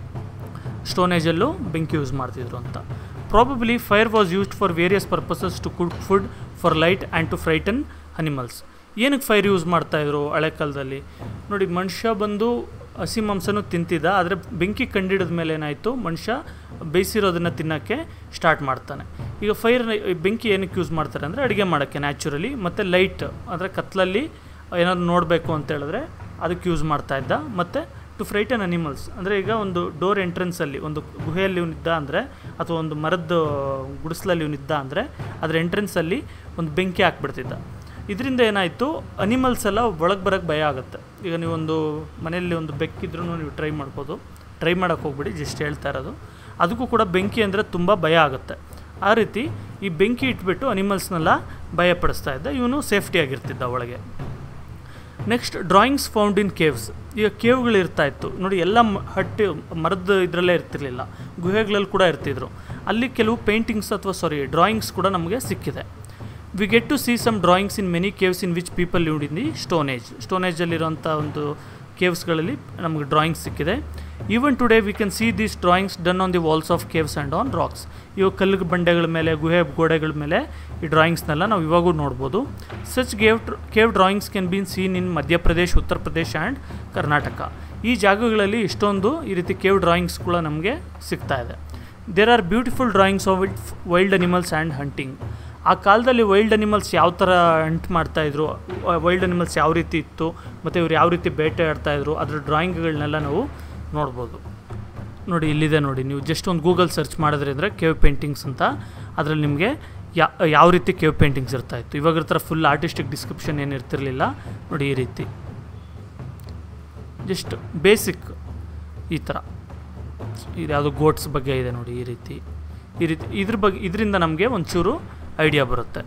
ಸ್ಟೋನೇಜಲ್ಲೂ ಬೆಂಕಿ ಯೂಸ್ ಮಾಡ್ತಿದ್ರು ಅಂತ probably fire was used for various purposes to cook food for light and to frighten animals ಏನಕ್ಕೆ ಫೈರ್ ಯೂಸ್ ಮಾಡ್ತಾಯಿದ್ರು ಹಳೆ ಕಾಲದಲ್ಲಿ ನೋಡಿ ಮನುಷ್ಯ ಬಂದು ಹಸಿ ಮಾಂಸನೂ ತಿಂತಿದ್ದ ಆದರೆ ಬೆಂಕಿ ಕಂಡಿಡಿದ ಮೇಲೆ ಏನಾಯಿತು ಮನುಷ್ಯ ಬೇಯಿಸಿರೋದನ್ನು ತಿನ್ನೋಕ್ಕೆ ಸ್ಟಾರ್ಟ್ ಮಾಡ್ತಾನೆ ಈಗ ಫೈರ್ ಬೆಂಕಿ ಏನಕ್ಕೆ ಯೂಸ್ ಮಾಡ್ತಾರೆ ಅಂದರೆ ಅಡುಗೆ ಮಾಡೋಕ್ಕೆ ನ್ಯಾಚುರಲಿ ಮತ್ತು ಲೈಟ್ ಅಂದರೆ ಕತ್ಲಲ್ಲಿ ಏನಾದ್ರು ನೋಡಬೇಕು ಅಂತ ಹೇಳಿದ್ರೆ ಅದಕ್ಕೆ ಯೂಸ್ ಮಾಡ್ತಾ ಇದ್ದ ಮತ್ತು ಟು ಫ್ರೈಟನ್ ಅನಿಮಲ್ಸ್ ಅಂದರೆ ಈಗ ಒಂದು ಡೋರ್ ಎಂಟ್ರೆನ್ಸಲ್ಲಿ ಒಂದು ಗುಹೆಯಲ್ಲಿ ಇವನಿದ್ದ ಅಂದರೆ ಅಥವಾ ಒಂದು ಮರದ ಗುಡಿಸ್ಲಲ್ಲಿ ಇವನಿದ್ದ ಅಂದರೆ ಅದರ ಎಂಟ್ರೆನ್ಸಲ್ಲಿ ಒಂದು ಬೆಂಕಿ ಹಾಕ್ಬಿಡ್ತಿದ್ದ ಇದರಿಂದ ಏನಾಯಿತು ಅನಿಮಲ್ಸ್ ಎಲ್ಲ ಒಳಗೆ ಬರೋಕ್ಕೆ ಭಯ ಆಗುತ್ತೆ ಈಗ ನೀವೊಂದು ಮನೆಯಲ್ಲಿ ಒಂದು ಬೆಕ್ಕಿದ್ರೂ ನೀವು ಟ್ರೈ ಮಾಡ್ಬೋದು ಟ್ರೈ ಮಾಡೋಕ್ಕೆ ಹೋಗ್ಬಿಡಿ ಜಸ್ಟ್ ಹೇಳ್ತಾ ಇರೋದು ಅದಕ್ಕೂ ಕೂಡ ಬೆಂಕಿ ಅಂದರೆ ತುಂಬ ಭಯ ಆಗುತ್ತೆ ಆ ರೀತಿ ಈ ಬೆಂಕಿ ಇಟ್ಬಿಟ್ಟು ಅನಿಮಲ್ಸ್ನೆಲ್ಲ ಭಯಪಡಿಸ್ತಾ ಇದ್ದ ಇವನು ಸೇಫ್ಟಿಯಾಗಿರ್ತಿದ್ದ ಒಳಗೆ next drawings found in caves ಈಗ ಕೇವ್ಗಳು ಇರ್ತಾ ಇತ್ತು ನೋಡಿ ಎಲ್ಲ ಮ- ಹಟ್ಟಿ ಮರದ ಇದರಲ್ಲೇ ಇರ್ತಿರ್ಲಿಲ್ಲ ಗುಹೆಗಳಲ್ಲಿ ಕೂಡ ಇರ್ತಿದ್ರು ಅಲ್ಲಿ ಕೆಲವು ಪೇಂಟಿಂಗ್ಸ್ ಅಥವಾ ಸಾರಿ ಡ್ರಾಯಿಂಗ್ಸ್ ಕೂಡ ನಮಗೆ ಸಿಕ್ಕಿದೆ we get to see some drawings in many caves in which people lived in the stone age stone ಏಜಲ್ಲಿರೋಂಥ ಒಂದು ಕೇವ್ಸ್ಗಳಲ್ಲಿ ನಮಗೆ ಡ್ರಾಯಿಂಗ್ಸ್ ಸಿಕ್ಕಿದೆ even today we can see these drawings done on the walls of caves and on rocks ಇವಾಗ ಕಲ್ಲು ಬಂಡೆಗಳ ಮೇಲೆ ಗುಹೆ ಗೋಡೆಗಳ ಮೇಲೆ ಈ ಡ್ರಾಯಿಂಗ್ಸ್ನೆಲ್ಲ ನಾವು ಇವಾಗೂ ನೋಡ್ಬೋದು such gave cave drawings can bean seen in Madhya Pradesh ಉತ್ತರ ಪ್ರದೇಶ್ ಆ್ಯಂಡ್ ಕರ್ನಾಟಕ ಈ ಜಾಗಗಳಲ್ಲಿ ಇಷ್ಟೊಂದು ಈ ರೀತಿ ಕೇವ್ ಡ್ರಾಯಿಂಗ್ಸ್ ಕೂಡ ನಮಗೆ ಸಿಗ್ತಾ ಇದೆ there are beautiful drawings of wild animals and hunting ಆ ಕಾಲದಲ್ಲಿ ವೈಲ್ಡ್ ಅನಿಮಲ್ಸ್ ಯಾವ ಥರ ಹಂಟ್ ಮಾಡ್ತಾಯಿದ್ರು ವೈಲ್ಡ್ ಅನಿಮಲ್ಸ್ ಯಾವ ರೀತಿ ಇತ್ತು ಮತ್ತು ಇವ್ರು ಯಾವ ರೀತಿ ಬೇಟೆ ಆಡ್ತಾಯಿದ್ರು ಅದ್ರ ಡ್ರಾಯಿಂಗ್ಗಳನ್ನೆಲ್ಲ ನಾವು ನೋಡ್ಬೋದು ನೋಡಿ ಇಲ್ಲಿದೆ ನೋಡಿ ನೀವು ಜಸ್ಟ್ ಒಂದು ಗೂಗಲ್ ಸರ್ಚ್ ಮಾಡಿದ್ರೆ ಅಂದರೆ ಕೇವ್ ಪೇಂಟಿಂಗ್ಸ್ ಅಂತ ಅದರಲ್ಲಿ ನಿಮಗೆ ಯಾ ಯಾವ ರೀತಿ ಕೇವ್ ಪೇಂಟಿಂಗ್ಸ್ ಇರ್ತಾಯಿತ್ತು ಇವಾಗ ಥರ ಫುಲ್ ಆರ್ಟಿಸ್ಟಿಕ್ ಡಿಸ್ಕ್ರಿಪ್ಷನ್ ಏನು ಇರ್ತಿರ್ಲಿಲ್ಲ ನೋಡಿ ಈ ರೀತಿ ಜಸ್ಟ್ ಬೇಸಿಕ್ ಈ ಥರ ಇದು ಯಾವುದೋ ಗೋಟ್ಸ್ ಬಗ್ಗೆ ಇದೆ ನೋಡಿ ಈ ರೀತಿ ಈ ರೀತಿ ಇದ್ರ ಬಗ್ಗೆ ಇದರಿಂದ ನಮಗೆ ಒಂಚೂರು ಐಡಿಯಾ ಬರುತ್ತೆ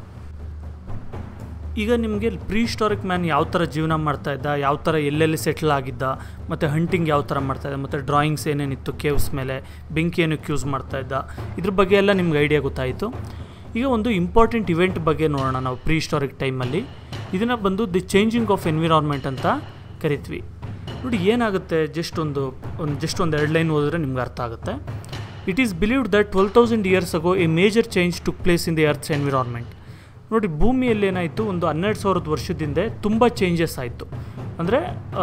ಈಗ ನಿಮಗೆ ಪ್ರೀ ಹಿಸ್ಟಾರಿಕ್ ಮ್ಯಾನ್ ಯಾವ ಥರ ಜೀವನ ಮಾಡ್ತಾ ಇದ್ದ ಯಾವ ಥರ ಎಲ್ಲೆಲ್ಲಿ ಸೆಟ್ಲ್ ಆಗಿದ್ದ ಮತ್ತು ಹಂಟಿಂಗ್ ಯಾವ ಥರ ಮಾಡ್ತಾ ಇದ್ದ ಮತ್ತು ಡ್ರಾಯಿಂಗ್ಸ್ ಏನೇನಿತ್ತು ಕೇವ್ಸ್ ಮೇಲೆ ಬೆಂಕಿ ಏನಕ್ಕೆ ಯೂಸ್ ಮಾಡ್ತಾ ಇದ್ದ ಇದ್ರ ಬಗ್ಗೆ ಎಲ್ಲ ನಿಮ್ಗೆ ಐಡಿಯಾ ಗೊತ್ತಾಯಿತು ಈಗ ಒಂದು ಇಂಪಾರ್ಟೆಂಟ್ ಇವೆಂಟ್ ಬಗ್ಗೆ ನೋಡೋಣ ನಾವು ಪ್ರೀ ಹಿಸ್ಟಾರಿಕ್ ಟೈಮಲ್ಲಿ ಇದನ್ನು ಬಂದು ದಿ ಚೇಂಜಿಂಗ್ ಆಫ್ ಎನ್ವಿರಾನ್ಮೆಂಟ್ ಅಂತ ಕರಿತೀವಿ ನೋಡಿ ಏನಾಗುತ್ತೆ ಜಸ್ಟ್ ಒಂದು ಒಂದು ಜಸ್ಟ್ ಒಂದು ಎರಡು ಲೈನ್ ಓದಿದ್ರೆ ನಿಮ್ಗೆ ಅರ್ಥ ಆಗುತ್ತೆ it is believed that twelve thousand years ago a major change took place in the earth's environment ನೋಡಿ ಭೂಮಿಯಲ್ಲಿ ಏನಾಯಿತು ಒಂದು ಹನ್ನೆರಡು ಸಾವಿರದ ವರ್ಷದಿಂದ ತುಂಬ ಚೇಂಜಸ್ ಆಯಿತು ಅಂದರೆ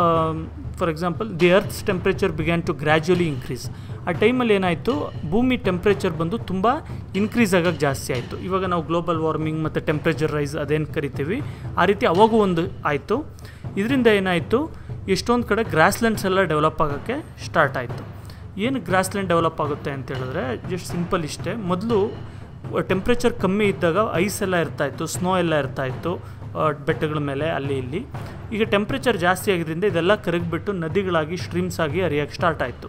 for example the earth's temperature began to gradually increase ಆ ಟೈಮಲ್ಲಿ ಏನಾಯಿತು ಭೂಮಿ ಟೆಂಪ್ರೇಚರ್ ಬಂದು ತುಂಬ ಇನ್ಕ್ರೀಸ್ ಆಗೋಕ್ಕೆ ಜಾಸ್ತಿ ಆಯಿತು ಇವಾಗ ನಾವು ಗ್ಲೋಬಲ್ ವಾರ್ಮಿಂಗ್ ಮತ್ತು ಟೆಂಪ್ರೇಚರ್ ರೈಸ್ ಅದೇನು ಕರಿತೀವಿ ಆ ರೀತಿ ಅವಾಗೂ ಒಂದು ಆಯಿತು ಇದರಿಂದ ಏನಾಯಿತು ಎಷ್ಟೊಂದು ಕಡೆ ಗ್ರಾಸ್ಲ್ಯಾಂಡ್ಸ್ ಎಲ್ಲ ಡೆವಲಪ್ ಆಗೋಕ್ಕೆ ಸ್ಟಾರ್ಟ್ ಆಯಿತು ಏನು ಗ್ರಾಸ್ಲ್ಯಾಂಡ್ ಡೆವಲಪ್ ಆಗುತ್ತೆ ಅಂತ ಹೇಳಿದ್ರೆ ಜಸ್ಟ್ ಸಿಂಪಲ್ ಇಷ್ಟೇ ಮೊದಲು ಟೆಂಪ್ರೇಚರ್ ಕಮ್ಮಿ ಇದ್ದಾಗ ಐಸ್ ಎಲ್ಲ ಇರ್ತಾಯಿತ್ತು ಸ್ನೋ ಎಲ್ಲ ಇರ್ತಾಯಿತ್ತು ಆ, ಬೆಟ್ಟಗಳ ಮೇಲೆ ಅಲ್ಲಿ ಇಲ್ಲಿ ಈಗ ಟೆಂಪ್ರೇಚರ್ ಜಾಸ್ತಿ ಆಗಿದ್ದರಿಂದ ಇದೆಲ್ಲ ಕರಗಿಬಿಟ್ಟು ನದಿಗಳಾಗಿ ಸ್ಟ್ರೀಮ್ಸ್ ಆಗಿ ಹರಿಯೋಕ್ಕೆ ಸ್ಟಾರ್ಟ್ ಆಯಿತು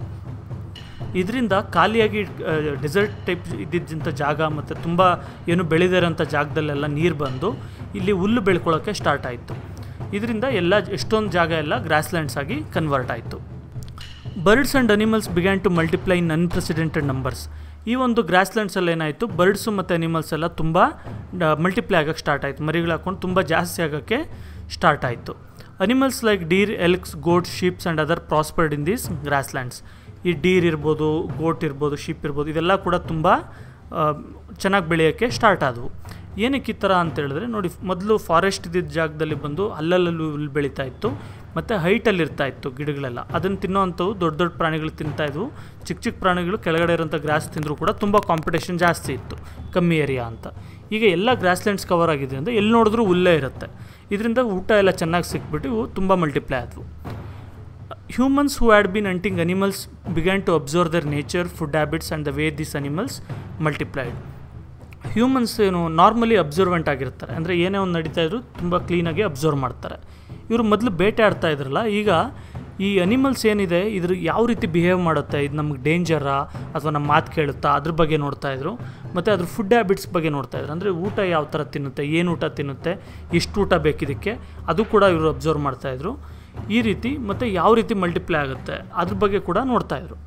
ಇದರಿಂದ ಖಾಲಿಯಾಗಿ ಡೆಸರ್ಟ್ ಟೈಪ್ ಇದ್ದಿದ್ದಂಥ ಜಾಗ ಮತ್ತು ತುಂಬ ಏನು ಬೆಳೆದಿರೋಂಥ ಜಾಗದಲ್ಲೆಲ್ಲ ನೀರು ಬಂದು ಇಲ್ಲಿ ಹುಲ್ಲು ಬೆಳ್ಕೊಳ್ಳೋಕ್ಕೆ ಸ್ಟಾರ್ಟ್ ಆಯಿತು ಇದರಿಂದ ಎಲ್ಲ ಎಷ್ಟೊಂದು ಜಾಗ ಎಲ್ಲ ಗ್ರಾಸ್ಲ್ಯಾಂಡ್ಸ್ ಆಗಿ ಕನ್ವರ್ಟ್ ಆಯಿತು birds and animals began to multiply in unprecedented numbers ಈ ಒಂದು ಗ್ರಾಸ್ಲ್ಯಾಂಡ್ಸಲ್ಲಿ ಏನಾಯಿತು ಬರ್ಡ್ಸು ಮತ್ತು ಅನಿಮಲ್ಸ್ ಎಲ್ಲ ತುಂಬ ಮಲ್ಟಿಪ್ಲೈ ಆಗೋಕ್ಕೆ ಸ್ಟಾರ್ಟ್ ಆಯಿತು ಮರಿಗಳು ಹಾಕೊಂಡು ತುಂಬ ಜಾಸ್ತಿ ಆಗೋಕ್ಕೆ ಸ್ಟಾರ್ಟ್ ಆಯಿತು animals like deer elks goats sheeps and other prospered in these grasslands ಈ ಡೀರ್ ಇರ್ಬೋದು ಗೋಟ್ ಇರ್ಬೋದು ಶೀಪ್ ಇರ್ಬೋದು ಇದೆಲ್ಲ ಕೂಡ ತುಂಬ ಚೆನ್ನಾಗಿ ಬೆಳೆಯೋಕ್ಕೆ ಸ್ಟಾರ್ಟ್ ಆದವು ಏನಕ್ಕೆ ಈ ಥರ ಅಂತ ಹೇಳಿದ್ರೆ ನೋಡಿ ಮೊದಲು ಫಾರೆಸ್ಟ್ ಇದ್ದಿದ್ದ ಜಾಗದಲ್ಲಿ ಬಂದು ಅಲ್ಲಲ್ಲೂ ಹುಲ್ಲು ಬೆಳೀತಾ ಇತ್ತು ಮತ್ತು ಹೈಟಲ್ಲಿ ಇರ್ತಾ ಇತ್ತು ಗಿಡಗಳೆಲ್ಲ ಅದನ್ನು ತಿನ್ನೋವಂಥವು ದೊಡ್ಡ ದೊಡ್ಡ ಪ್ರಾಣಿಗಳು ತಿಂತಾ ಇದ್ವು ಚಿಕ್ಕ ಚಿಕ್ಕ ಪ್ರಾಣಿಗಳು ಕೆಳಗಡೆ ಇರೋಂಥ ಗ್ರಾಸ್ ತಿಂದರೂ ಕೂಡ ತುಂಬ ಕಾಂಪಿಟೇಷನ್ ಜಾಸ್ತಿ ಇತ್ತು ಕಮ್ಮಿ ಏರಿಯಾ ಅಂತ ಈಗ ಎಲ್ಲ ಗ್ರಾಸ್ಲ್ಯಾಂಡ್ಸ್ ಕವರ್ ಆಗಿದೆ ಅಂದರೆ ಎಲ್ಲಿ ನೋಡಿದ್ರೂ ಹುಲ್ಲೇ ಇರುತ್ತೆ ಇದರಿಂದ ಊಟ ಎಲ್ಲ ಚೆನ್ನಾಗಿ ಸಿಕ್ಬಿಟ್ಟು ಇವು ತುಂಬ ಮಲ್ಟಿಪ್ಲೈ ಆದವು humans who had been hunting animals began to observe their nature food habits and the way this animals multiplied humans ಏನು ನಾರ್ಮಲಿ ಅಬ್ಸರ್ವೆಂಟ್ ಆಗಿರ್ತಾರೆ ಅಂದರೆ ಏನೇ ಒಂದು ನಡೀತಾ ಇದ್ರು ತುಂಬ ಕ್ಲೀನಾಗಿ ಅಬ್ಸರ್ವ್ ಮಾಡ್ತಾರೆ ಇವರು ಮೊದಲು ಬೇಟೆ ಆಡ್ತಾ ಇದ್ರಲ್ಲ ಈಗ ಈ ಅನಿಮಲ್ಸ್ ಏನಿದೆ ಇದ್ರ ಯಾವ ರೀತಿ ಬಿಹೇವ್ ಮಾಡುತ್ತೆ ಇದು ನಮಗೆ ಡೇಂಜರಾ ಅಥವಾ ನಮ್ಮ ಮಾತು ಕೇಳುತ್ತಾ ಅದ್ರ ಬಗ್ಗೆ ನೋಡ್ತಾ ಇದ್ರು ಮತ್ತು ಅದ್ರ ಫುಡ್ ಹ್ಯಾಬಿಟ್ಸ್ ಬಗ್ಗೆ ನೋಡ್ತಾ ಇದ್ರು ಅಂದರೆ ಊಟ ಯಾವ ಥರ ತಿನ್ನುತ್ತೆ ಏನು ಊಟ ತಿನ್ನುತ್ತೆ ಎಷ್ಟು ಊಟ ಬೇಕಿದಕ್ಕೆ ಅದು ಕೂಡ ಇವರು ಅಬ್ಸರ್ವ್ ಮಾಡ್ತಾಯಿದ್ರು ಈ ರೀತಿ ಮತ್ತು ಯಾವ ರೀತಿ ಮಲ್ಟಿಪ್ಲೈ ಆಗುತ್ತೆ ಅದ್ರ ಬಗ್ಗೆ ಕೂಡ ನೋಡ್ತಾಯಿದ್ರು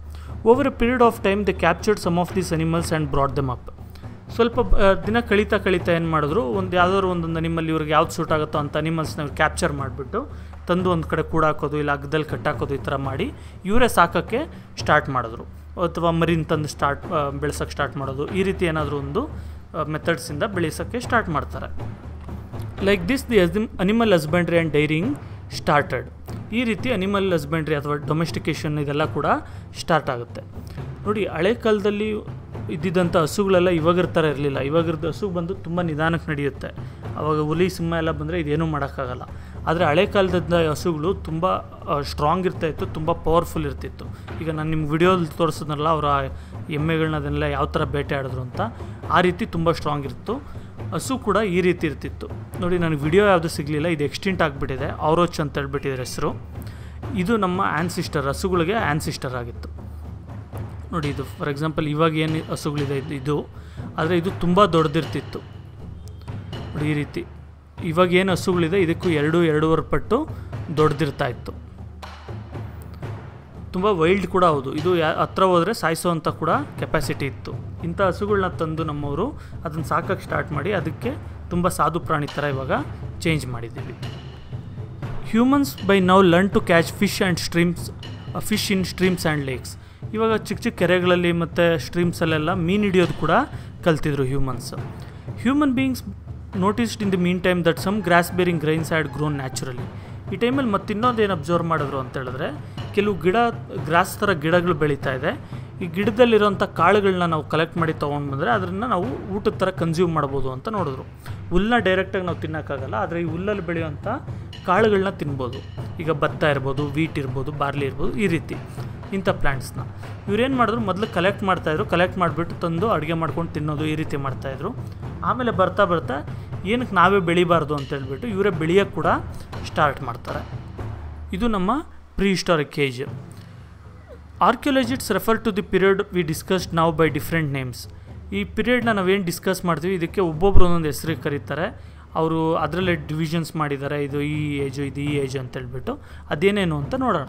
over a period of time they captured some of these animals and brought them up ಸ್ವಲ್ಪ ಆ, ದಿನ ಕಳೀತಾ ಕಳೀತಾ ಏನು ಮಾಡಿದ್ರು ಒಂದು ಯಾವುದಾದ್ರು ಒಂದೊಂದು ಅನಿಮಲ್ ಇವ್ರಿಗೆ ಯಾವ್ದು ಸೂಟ್ ಆಗುತ್ತೋ ಅಂತ ಅನಿಮಲ್ಸ್ನ ಕ್ಯಾಪ್ಚರ್ ಮಾಡಿಬಿಟ್ಟು ತಂದು ಒಂದು ಕಡೆ ಕೂಡಾಕೋದು ಇಲ್ಲ ಹಗ್ಗದಲ್ಲಿ ಕಟ್ಟಾಕೋದು ಈ ಥರ ಮಾಡಿ ಇವರೇ ಸಾಕೋಕ್ಕೆ ಸ್ಟಾರ್ಟ್ ಮಾಡಿದ್ರು ಅಥವಾ ಮರಿನ ತಂದು ಸ್ಟಾರ್ಟ್ ಬೆಳೆಸೋಕ್ಕೆ ಸ್ಟಾರ್ಟ್ ಮಾಡೋದು ಈ ರೀತಿ ಏನಾದರೂ ಒಂದು ಮೆಥಡ್ಸಿಂದ ಬೆಳೆಸೋಕ್ಕೆ ಸ್ಟಾರ್ಟ್ ಮಾಡ್ತಾರೆ like this the animal husbandry and dairying started ಈ ರೀತಿ ಅನಿಮಲ್ ಹಸ್ಬೆಂಡ್ರಿ ಅಥವಾ ಡೊಮೆಸ್ಟಿಕೇಷನ್ ಇದೆಲ್ಲ ಕೂಡ ಸ್ಟಾರ್ಟ್ ಆಗುತ್ತೆ ನೋಡಿ ಹಳೆ ಕಾಲದಲ್ಲಿ ಇದ್ದಿದ್ದಂಥ ಹಸುಗಳೆಲ್ಲ ಇವಾಗಿರ ಥರ ಇರಲಿಲ್ಲ ಇವಾಗಿರ್ದು ಹಸು ಬಂದು ತುಂಬ ನಿಧಾನಕ್ಕೆ ನಡೆಯುತ್ತೆ ಅವಾಗ ಹುಲಿ ಸಿಂಹ ಎಲ್ಲ ಬಂದರೆ ಇದೇನೂ ಮಾಡೋಕ್ಕಾಗಲ್ಲ ಆದರೆ ಹಳೆ ಕಾಲದ ಹಸುಗಳು ತುಂಬ ಸ್ಟ್ರಾಂಗ್ ಇರ್ತಾಯಿತ್ತು ತುಂಬ ಪವರ್ಫುಲ್ ಇರ್ತಿತ್ತು ಈಗ ನಾನು ನಿಮ್ಗೆ ವಿಡಿಯೋದಲ್ಲಿ ತೋರಿಸಿದ್ನಲ್ಲ ಅವರ ಎಮ್ಮೆಗಳನ್ನ ಅದನ್ನೆಲ್ಲ ಯಾವ ಥರ ಬೇಟೆ ಆಡಿದ್ರು ಅಂತ ಆ ರೀತಿ ತುಂಬ ಸ್ಟ್ರಾಂಗ್ ಇತ್ತು ಹಸು ಕೂಡ ಈ ರೀತಿ ಇರ್ತಿತ್ತು ನೋಡಿ ನನಗೆ ವಿಡಿಯೋ ಯಾವುದು ಸಿಗಲಿಲ್ಲ ಇದು ಎಕ್ಸ್ಟಿಂಟ್ ಆಗಿಬಿಟ್ಟಿದೆ ಔರೋಚ್ ಅಂತ ಹೇಳ್ಬಿಟ್ಟಿದ್ರೆ ಹೆಸರು ಇದು ನಮ್ಮ ಆ್ಯನ್ಸಿಸ್ಟರ್ ಹಸುಗಳಿಗೆ ಆ್ಯನ್ಸಿಸ್ಟರ್ ಆಗಿತ್ತು ನೋಡಿ ಇದು ಫಾರ್ ಎಕ್ಸಾಂಪಲ್ ಇವಾಗ ಏನು ಹಸುಗಳಿದೆ ಇದು ಇದು ಆದರೆ ಇದು ತುಂಬ ದೊಡ್ಡದಿರ್ತಿತ್ತು ನೋಡಿ ಈ ರೀತಿ ಇವಾಗ ಏನು ಹಸುಗಳಿದೆ ಇದಕ್ಕೂ ಎರಡು ಎರಡೂವರೆ ಪಟ್ಟು ದೊಡ್ಡದಿರ್ತಾ ಇತ್ತು ತುಂಬ ವೈಲ್ಡ್ ಕೂಡ ಹೌದು ಇದು ಯಾ ಹತ್ರ ಹೋದರೆ ಸಾಯಿಸೋವಂಥ ಕೂಡ ಕೆಪಾಸಿಟಿ ಇತ್ತು ಇಂಥ ಹಸುಗಳನ್ನ ತಂದು ನಮ್ಮವರು ಅದನ್ನು ಸಾಕಕ್ಕೆ ಸ್ಟಾರ್ಟ್ ಮಾಡಿ ಅದಕ್ಕೆ ತುಂಬ ಸಾಧು ಪ್ರಾಣಿ ಥರ ಇವಾಗ ಚೇಂಜ್ ಮಾಡಿದ್ದೀವಿ humans by now learn to catch fish and streams fish in streams and lakes ಇವಾಗ ಚಿಕ್ಕ ಚಿಕ್ಕ ಕೆರೆಗಳಲ್ಲಿ ಮತ್ತು ಸ್ಟ್ರೀಮ್ಸಲ್ಲೆಲ್ಲ ಮೀನು ಹಿಡಿಯೋದು ಕೂಡ ಕಲ್ತಿದ್ರು humans human beings noticed in the mean time that some grass bearing grains had grown naturally ಈ ಟೈಮಲ್ಲಿ ಮತ್ತೆ ಇನ್ನೊಂದೇನು ಅಬ್ಸರ್ವ್ ಮಾಡಿದ್ರು ಅಂತ ಹೇಳಿದ್ರೆ ಕೆಲವು ಗಿಡ ಗ್ರಾಸ್ ಥರ ಗಿಡಗಳು ಬೆಳೀತಾ ಇದೆ ಈ ಗಿಡದಲ್ಲಿರೋಂಥ ಕಾಳುಗಳನ್ನ ನಾವು ಕಲೆಕ್ಟ್ ಮಾಡಿ ತೊಗೊಂಡು ಬಂದರೆ ಅದನ್ನು ನಾವು ಊಟದ ಥರ ಕನ್ಸ್ಯೂಮ್ ಮಾಡ್ಬೋದು ಅಂತ ನೋಡಿದ್ರು ಹುಲ್ಲನ್ನ ಡೈರೆಕ್ಟಾಗಿ ನಾವು ತಿನ್ನೋಕ್ಕಾಗಲ್ಲ ಆದರೆ ಈ ಹುಲ್ಲಲ್ಲಿ ಬೆಳೆಯುವಂಥ ಕಾಳುಗಳನ್ನ ತಿನ್ಬೋದು ಈಗ ಭತ್ತ ಇರ್ಬೋದು ವೀಟ್ ಇರ್ಬೋದು ಬಾರ್ಲಿ ಇರ್ಬೋದು ಈ ರೀತಿ ಇಂಥ ಪ್ಲ್ಯಾಂಟ್ಸ್ನ ಇವ್ರೇನು ಮಾಡಿದ್ರು ಮೊದಲು ಕಲೆಕ್ಟ್ ಮಾಡ್ತಾಯಿದ್ರು ಕಲೆಕ್ಟ್ ಮಾಡಿಬಿಟ್ಟು ತಂದು ಅಡುಗೆ ಮಾಡ್ಕೊಂಡು ತಿನ್ನೋದು ಈ ರೀತಿ ಮಾಡ್ತಾಯಿದ್ರು ಆಮೇಲೆ ಬರ್ತಾ ಬರ್ತಾ ಏನಕ್ಕೆ ನಾವೇ ಬೆಳಿಬಾರ್ದು ಅಂತ ಹೇಳ್ಬಿಟ್ಟು ಇವರೇ ಬೆಳೆಯೋಕ್ಕೆ ಕೂಡ ಸ್ಟಾರ್ಟ್ ಮಾಡ್ತಾರೆ ಇದು ನಮ್ಮ prehistoric age archaeologists refer to the period we discussed ನಾವು ಬೈ ಡಿಫ್ರೆಂಟ್ ನೇಮ್ಸ್ ಈ ಪೀರಿಯಡ್ನ ನಾವೇನು ಡಿಸ್ಕಸ್ ಮಾಡ್ತೀವಿ ಇದಕ್ಕೆ ಒಬ್ಬೊಬ್ಬರು ಒಂದೊಂದು ಹೆಸರಿಗೆ ಕರೀತಾರೆ ಅವರು ಅದರಲ್ಲೇ ಡಿವಿಷನ್ಸ್ ಮಾಡಿದ್ದಾರೆ ಇದು ಈ ಏಜು ಇದು ಈ ಏಜ್ ಅಂತ ಹೇಳ್ಬಿಟ್ಟು ಅದೇನೇನು ಅಂತ ನೋಡೋಣ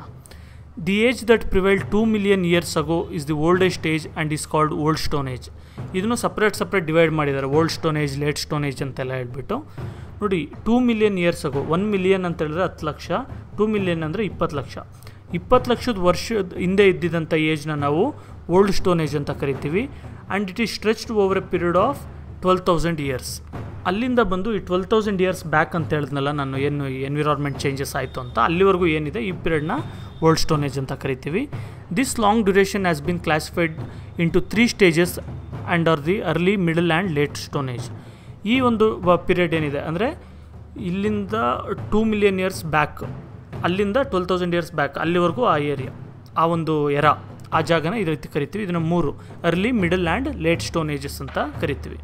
the age that prevail two million years ago is the oldest age and is called old stone age ಇದನ್ನು ಸಪ್ರೇಟ್ ಸಪ್ರೇಟ್ ಡಿವೈಡ್ ಮಾಡಿದ್ದಾರೆ old stone age late stone age ಅಂತೆಲ್ಲ ಹೇಳ್ಬಿಟ್ಟು ನೋಡಿ two million years ago one million ಅಂತ ಹೇಳಿದ್ರೆ ಹತ್ತು lakh two million ಅಂದರೆ ಇಪ್ಪತ್ತು ಲಕ್ಷ ಇಪ್ಪತ್ತು ಲಕ್ಷದ ವರ್ಷದ ಹಿಂದೆ ಇದ್ದಿದ್ದಂಥ ಏಜ್ನ ನಾವು ಓಲ್ಡ್ ಸ್ಟೋನ್ ಏಜ್ ಅಂತ ಕರಿತೀವಿ and it is stretched over a period of twelve thousand years ಅಲ್ಲಿಂದ ಬಂದು ಈ ಟ್ವೆಲ್ ತೌಸಂಡ್ ಇಯರ್ಸ್ ಬ್ಯಾಕ್ ಅಂತ ಹೇಳಿದ್ನಲ್ಲ ನಾನು ಏನು ಎನ್ವಿರಾನ್ಮೆಂಟ್ ಚೇಂಜಸ್ ಆಯಿತು ಅಂತ ಅಲ್ಲಿವರೆಗೂ ಏನಿದೆ ಈ ಪೀರಿಯಡ್ನ ಓಲ್ಡ್ ಸ್ಟೋನ್ ಏಜ್ ಅಂತ ಕರಿತೀವಿ this long duration has been classified into three stages and are the early middle and late stone age ಈ ಒಂದು ಪೀರಿಯಡ್ ಏನಿದೆ ಅಂದರೆ ಇಲ್ಲಿಂದ ಟೂ ಮಿಲಿಯನ್ ಇಯರ್ಸ್ ಬ್ಯಾಕ್ ಅಲ್ಲಿಂದ ಟ್ವೆಲ್ ತೌಸಂಡ್ ಇಯರ್ಸ್ ಬ್ಯಾಕ್ ಅಲ್ಲಿವರೆಗೂ ಆ ಏರಿಯಾ ಆ ಒಂದು ಎರ ಆ ಜಾಗನ ಈ ರೀತಿ ಕರಿತೀವಿ ಇದನ್ನು ಮೂರು early middle and late stone ages ಅಂತ ಕರಿತೀವಿ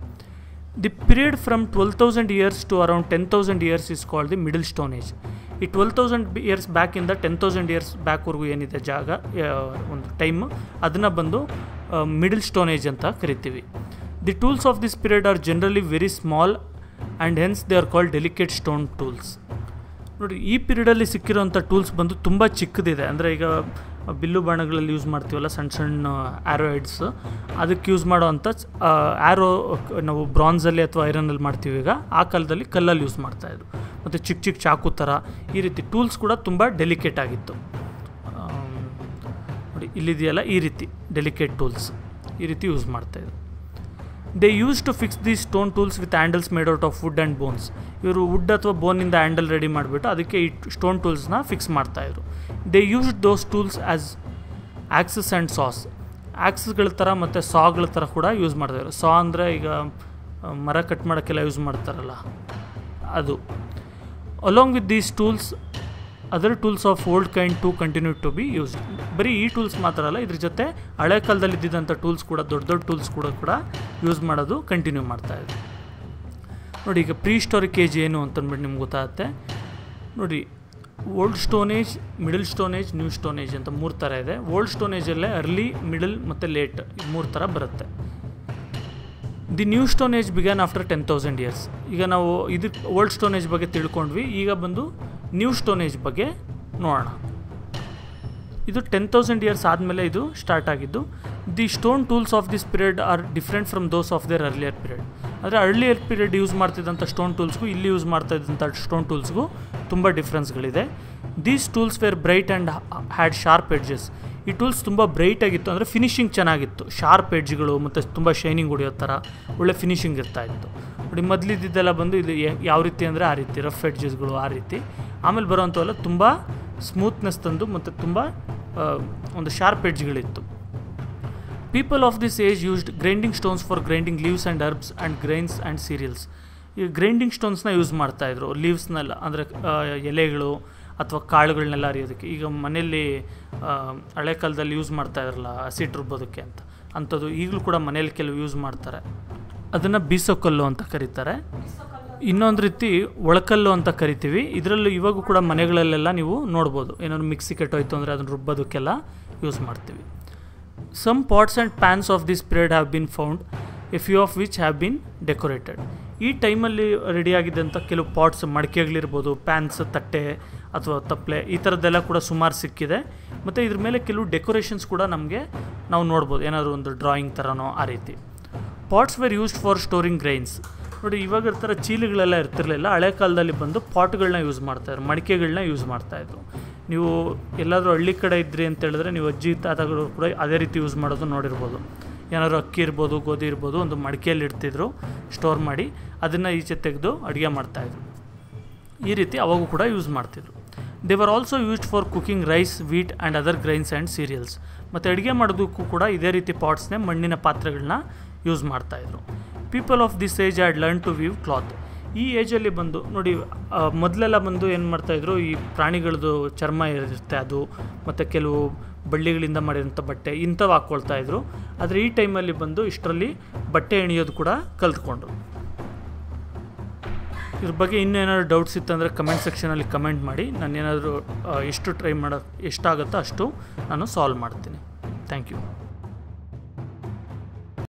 the period from twelve thousand years to around ten thousand years is called the middle stone age ಈ ಟ್ವೆಲ್ ತೌಸಂಡ್ ಇಯರ್ಸ್ ಬ್ಯಾಕಿಂದ ಟೆನ್ ತೌಸಂಡ್ ಇಯರ್ಸ್ ಬ್ಯಾಕ್ವರೆಗೂ ಏನಿದೆ ಜಾಗ ಆ, ಒಂದು ಟೈಮ್ ಅದನ್ನು ಬಂದು ಮಿಡಲ್ ಸ್ಟೋನ್ ಏಜ್ ಅಂತ ಕರಿತೀವಿ the tools of this period are generally very small and hence they are called delicate stone tools ನೋಡಿ ಈ ಪೀರಿಯಡಲ್ಲಿ ಸಿಕ್ಕಿರೋಂಥ ಟೂಲ್ಸ್ ಬಂದು ತುಂಬ ಚಿಕ್ಕದಿದೆ ಅಂದರೆ ಈಗ ಬಿಲ್ಲು ಬಾಣಗಳಲ್ಲಿ ಯೂಸ್ ಮಾಡ್ತೀವಲ್ಲ ಸಣ್ಣ ಸಣ್ಣ ಆ್ಯರೋ ಹೆಡ್ಸ್ ಅದಕ್ಕೆ ಯೂಸ್ ಮಾಡೋವಂಥ ಆ್ಯರೋ ನಾವು ಬ್ರಾನ್ಸಲ್ಲಿ ಅಥವಾ ಐರನಲ್ಲಿ ಮಾಡ್ತೀವಿ ಈಗ ಆ ಕಾಲದಲ್ಲಿ ಕಲ್ಲಲ್ಲಿ ಯೂಸ್ ಮಾಡ್ತಾಯಿದ್ರು ಮತ್ತು ಚಿಕ್ಕ ಚಿಕ್ಕ ಚಾಕು ಥರ ಈ ರೀತಿ ಟೂಲ್ಸ್ ಕೂಡ ತುಂಬ ಡೆಲಿಕೇಟ್ ಆಗಿತ್ತು ಆಮ್, ನೋಡಿ ಇಲ್ಲಿದೆಯಲ್ಲ ಈ ರೀತಿ ಡೆಲಿಕೇಟ್ ಟೂಲ್ಸ್ ಈ ರೀತಿ ಯೂಸ್ ಮಾಡ್ತಾಯಿದ್ರು they used to fix the stone tools with handles made out of wood and bones ಇವರು ವುಡ್ ಅಥವಾ ಬೋನಿಂದ ಹ್ಯಾಂಡಲ್ ರೆಡಿ ಮಾಡಿಬಿಟ್ಟು ಅದಕ್ಕೆ ಈ ಸ್ಟೋನ್ ಟೂಲ್ಸ್ನ ಫಿಕ್ಸ್ ಮಾಡ್ತಾಯಿದ್ರು they use those tools as axes and saws ಆ್ಯಕ್ಸಸ್ಗಳ ಥರ ಮತ್ತು ಸಾಗಳ ಥರ ಕೂಡ ಯೂಸ್ ಮಾಡ್ತಾಯಿದ್ರು ಸಾ ಅಂದರೆ ಈಗ ಆ, ಮರ ಕಟ್ ಮಾಡೋಕ್ಕೆಲ್ಲ ಯೂಸ್ ಮಾಡ್ತಾರಲ್ಲ ಅದು along with these tools other tools of old kind to continue to be used ಬರೀ ಈ ಟೂಲ್ಸ್ ಮಾತ್ರ ಅಲ್ಲ ಇದ್ರ ಜೊತೆ ಹಳೆ ಕಾಲದಲ್ಲಿ ಇದ್ದಿದ್ದಂಥ ಟೂಲ್ಸ್ ಕೂಡ ದೊಡ್ಡ ದೊಡ್ಡ ಟೂಲ್ಸ್ ಕೂಡ ಕೂಡ ಯೂಸ್ ಮಾಡೋದು ಕಂಟಿನ್ಯೂ ಮಾಡ್ತಾಯಿದ್ರು ನೋಡಿ ಈಗ ಪ್ರೀ ಸ್ಟೋರಿಕ್ ಏಜ್ ಏನು ಅಂತಂದ್ಬಿಟ್ಟು ನಿಮ್ಗೆ ಗೊತ್ತಾಗುತ್ತೆ ನೋಡಿ old stone age middle stone age new stone age ಅಂತ ಮೂರು ಥರ ಇದೆ ಓಲ್ಡ್ ಸ್ಟೋನೇಜಲ್ಲೇ ಅರ್ಲಿ ಮಿಡಲ್ ಮತ್ತು ಲೇಟ್ ಮೂರು ಥರ ಬರುತ್ತೆ the new stone age began after ten thousand years ಈಗ ನಾವು ಇದಕ್ಕೆ ಓಲ್ಡ್ ಸ್ಟೋನೇಜ್ ಬಗ್ಗೆ ತಿಳ್ಕೊಂಡ್ವಿ ಈಗ ಬಂದು ನ್ಯೂ ಸ್ಟೋನೇಜ್ ಬಗ್ಗೆ ನೋಡೋಣ ಇದು ಟೆನ್ ತೌಸಂಡ್ ಇಯರ್ಸ್ ಆದಮೇಲೆ ಇದು ಸ್ಟಾರ್ಟ್ ಆಗಿದ್ದು the stone tools of this period are different from those of their earlier period ಅಂದರೆ ಅರ್ಲಿಯರ್ ಪೀರಿಯಡ್ ಯೂಸ್ ಮಾಡ್ತಿದ್ದಂಥ ಸ್ಟೋನ್ ಟೂಲ್ಸ್ಗೂ ಇಲ್ಲಿ ಯೂಸ್ ಮಾಡ್ತಾ ಇದ್ದಂಥ ಸ್ಟೋನ್ ಟೂಲ್ಸ್ಗೂ ತುಂಬ ಡಿಫ್ರೆನ್ಸ್ಗಳಿದೆ these tools were bright and had sharp edges ಈ ಟೂಲ್ಸ್ ತುಂಬ ಬ್ರೈಟ್ ಆಗಿತ್ತು ಅಂದರೆ ಫಿನಿಶಿಂಗ್ ಚೆನ್ನಾಗಿತ್ತು ಶಾರ್ಪ್ ಎಡ್ಜ್ಗಳು ಮತ್ತು ತುಂಬ ಶೈನಿಂಗ್ ಹೊಡಿಯೋ ಥರ ಒಳ್ಳೆ ಫಿನಿಶಿಂಗ್ ಇರ್ತಾ ಇತ್ತು ನೋಡಿ ಮೊದಲಿದ್ದೆಲ್ಲ ಬಂದು ಇದು ಯ- ಯಾವ ರೀತಿ ಅಂದರೆ ಆ ರೀತಿ ರಫ್ ಎಡ್ಜಸ್ಗಳು ಆ ರೀತಿ ಆಮೇಲೆ ಬರೋವಂಥವೆಲ್ಲ ತುಂಬ ಸ್ಮೂತ್ನೆಸ್ ತಂದು ಮತ್ತು ತುಂಬ ಆ, ಒಂದು ಶಾರ್ಪ್ ಎಡ್ಜ್ಗಳಿತ್ತು people of this age used grinding stones for grinding leaves and herbs and grains and cereals ಈ ಗ್ರೈಂಡಿಂಗ್ ಸ್ಟೋನ್ಸ್ನ ಯೂಸ್ ಮಾಡ್ತಾಯಿದ್ರು ಲೀವ್ಸ್ನೆಲ್ಲ ಅಂದರೆ ಎಲೆಗಳು ಅಥವಾ ಕಾಳುಗಳನ್ನೆಲ್ಲ ಅರಿಯೋದಕ್ಕೆ ಈಗ ಮನೆಯಲ್ಲಿ ಆ, ಹಳೆ ಕಾಲದಲ್ಲಿ ಯೂಸ್ ಮಾಡ್ತಾ ಇದ್ರಲ್ಲ ಹಸಿಟ್ಟು ರುಬ್ಬೋದಕ್ಕೆ ಅಂತ ಅಂಥದ್ದು ಈಗಲೂ ಕೂಡ ಮನೇಲಿ ಕೆಲವು ಯೂಸ್ ಮಾಡ್ತಾರೆ ಅದನ್ನು ಬೀಸೋಕಲ್ಲು ಅಂತ ಕರೀತಾರೆ ಇನ್ನೊಂದು ರೀತಿ ಒಳಕಲ್ಲು ಅಂತ ಕರಿತೀವಿ ಇದರಲ್ಲೂ ಇವಾಗೂ ಕೂಡ ಮನೆಗಳಲ್ಲೆಲ್ಲ ನೀವು ನೋಡ್ಬೋದು ಏನಾದ್ರು ಮಿಕ್ಸಿ ಕೆಟ್ಟೋಯ್ತು ಅಂದರೆ ಅದನ್ನು ರುಬ್ಬೋದಕ್ಕೆಲ್ಲ ಯೂಸ್ ಮಾಡ್ತೀವಿ some pots and pans of this period have been found a few of which have been decorated ಈ ಟೈಮಲ್ಲಿ ರೆಡಿಯಾಗಿದ್ದಂಥ ಕೆಲವು ಪಾಟ್ಸ್ ಮಡಿಕೆಗಳಿರ್ಬೋದು ಪ್ಯಾನ್ಸ್ ತಟ್ಟೆ ಅಥವಾ ತಪ್ಪಲೆ ಈ ಥರದ್ದೆಲ್ಲ ಕೂಡ ಸುಮಾರು ಸಿಕ್ಕಿದೆ ಮತ್ತು ಇದ್ರ ಮೇಲೆ ಕೆಲವು ಡೆಕೋರೇಷನ್ಸ್ ಕೂಡ ನಮಗೆ ನಾವು ನೋಡ್ಬೋದು ಏನಾದರೂ ಒಂದು ಡ್ರಾಯಿಂಗ್ ಥರನೋ ಆ ರೀತಿ pots were used for storing grains ನೋಡಿ ಇವಾಗ ಇರ್ತಾರೆ ಚೀಲಗಳೆಲ್ಲ ಇರ್ತಿರ್ಲಿಲ್ಲ ಹಳೆ ಕಾಲದಲ್ಲಿ ಬಂದು ಪಾಟ್ಗಳನ್ನ ಯೂಸ್ ಮಾಡ್ತಾಯಿದ್ರು ಮಡಿಕೆಗಳನ್ನ ಯೂಸ್ ಮಾಡ್ತಾಯಿದ್ರು ನೀವು ಎಲ್ಲಾದರೂ ಹಳ್ಳಿ ಕಡೆ ಇದ್ರಿ ಅಂತ ಹೇಳಿದ್ರೆ ನೀವು ಅಜ್ಜಿ ತಾತಗಳು ಕೂಡ ಅದೇ ರೀತಿ ಯೂಸ್ ಮಾಡೋದು ನೋಡಿರ್ಬೋದು ಏನಾದ್ರು ಅಕ್ಕಿ ಇರ್ಬೋದು ಗೋಧಿ ಇರ್ಬೋದು ಒಂದು ಮಡಿಕೆಯಲ್ಲಿ ಇಡ್ತಿದ್ರು ಸ್ಟೋರ್ ಮಾಡಿ ಅದನ್ನು ಈಚೆ ತೆಗೆದು ಅಡುಗೆ ಮಾಡ್ತಾಯಿದ್ರು ಈ ರೀತಿ ಅವಾಗೂ ಕೂಡ ಯೂಸ್ ಮಾಡ್ತಿದ್ರು they were also used for cooking rice wheat and other grains and cereals ಮತ್ತು ಅಡುಗೆ ಮಾಡೋದಕ್ಕೂ ಕೂಡ ಇದೇ ರೀತಿ ಪಾಟ್ಸ್ನೇ ಮಣ್ಣಿನ ಪಾತ್ರೆಗಳನ್ನ ಯೂಸ್ ಮಾಡ್ತಾಯಿದ್ರು people of this age had learn to weave cloth ಈ ಏಜಲ್ಲಿ ಬಂದು ನೋಡಿ ಆ, ಮೊದಲೆಲ್ಲ ಬಂದು ಏನು ಮಾಡ್ತಾಯಿದ್ರು ಈ ಪ್ರಾಣಿಗಳದ್ದು ಚರ್ಮ ಇರುತ್ತೆ ಅದು ಮತ್ತು ಕೆಲವು ಬಳ್ಳಿಗಳಿಂದ ಮಾಡಿರೋಂಥ ಬಟ್ಟೆ ಇಂಥವು ಹಾಕ್ಕೊಳ್ತಾ ಇದ್ರು ಆದರೆ ಈ ಟೈಮಲ್ಲಿ ಬಂದು ಇಷ್ಟರಲ್ಲಿ ಬಟ್ಟೆ ಎಣಿಯೋದು ಕೂಡ ಕಲ್ತ್ಕೊಂಡ್ರು ಇದ್ರ ಬಗ್ಗೆ ಇನ್ನೇನಾದ್ರು ಡೌಟ್ಸ್ ಇತ್ತಂದರೆ ಕಮೆಂಟ್ ಸೆಕ್ಷನಲ್ಲಿ ಕಮೆಂಟ್ ಮಾಡಿ ನಾನು ಏನಾದರೂ ಎಷ್ಟು ಟ್ರೈ ಮಾಡೋ ಎಷ್ಟಾಗುತ್ತೋ ಅಷ್ಟು ನಾನು ಸಾಲ್ವ್ ಮಾಡ್ತೀನಿ ಥ್ಯಾಂಕ್ ಯು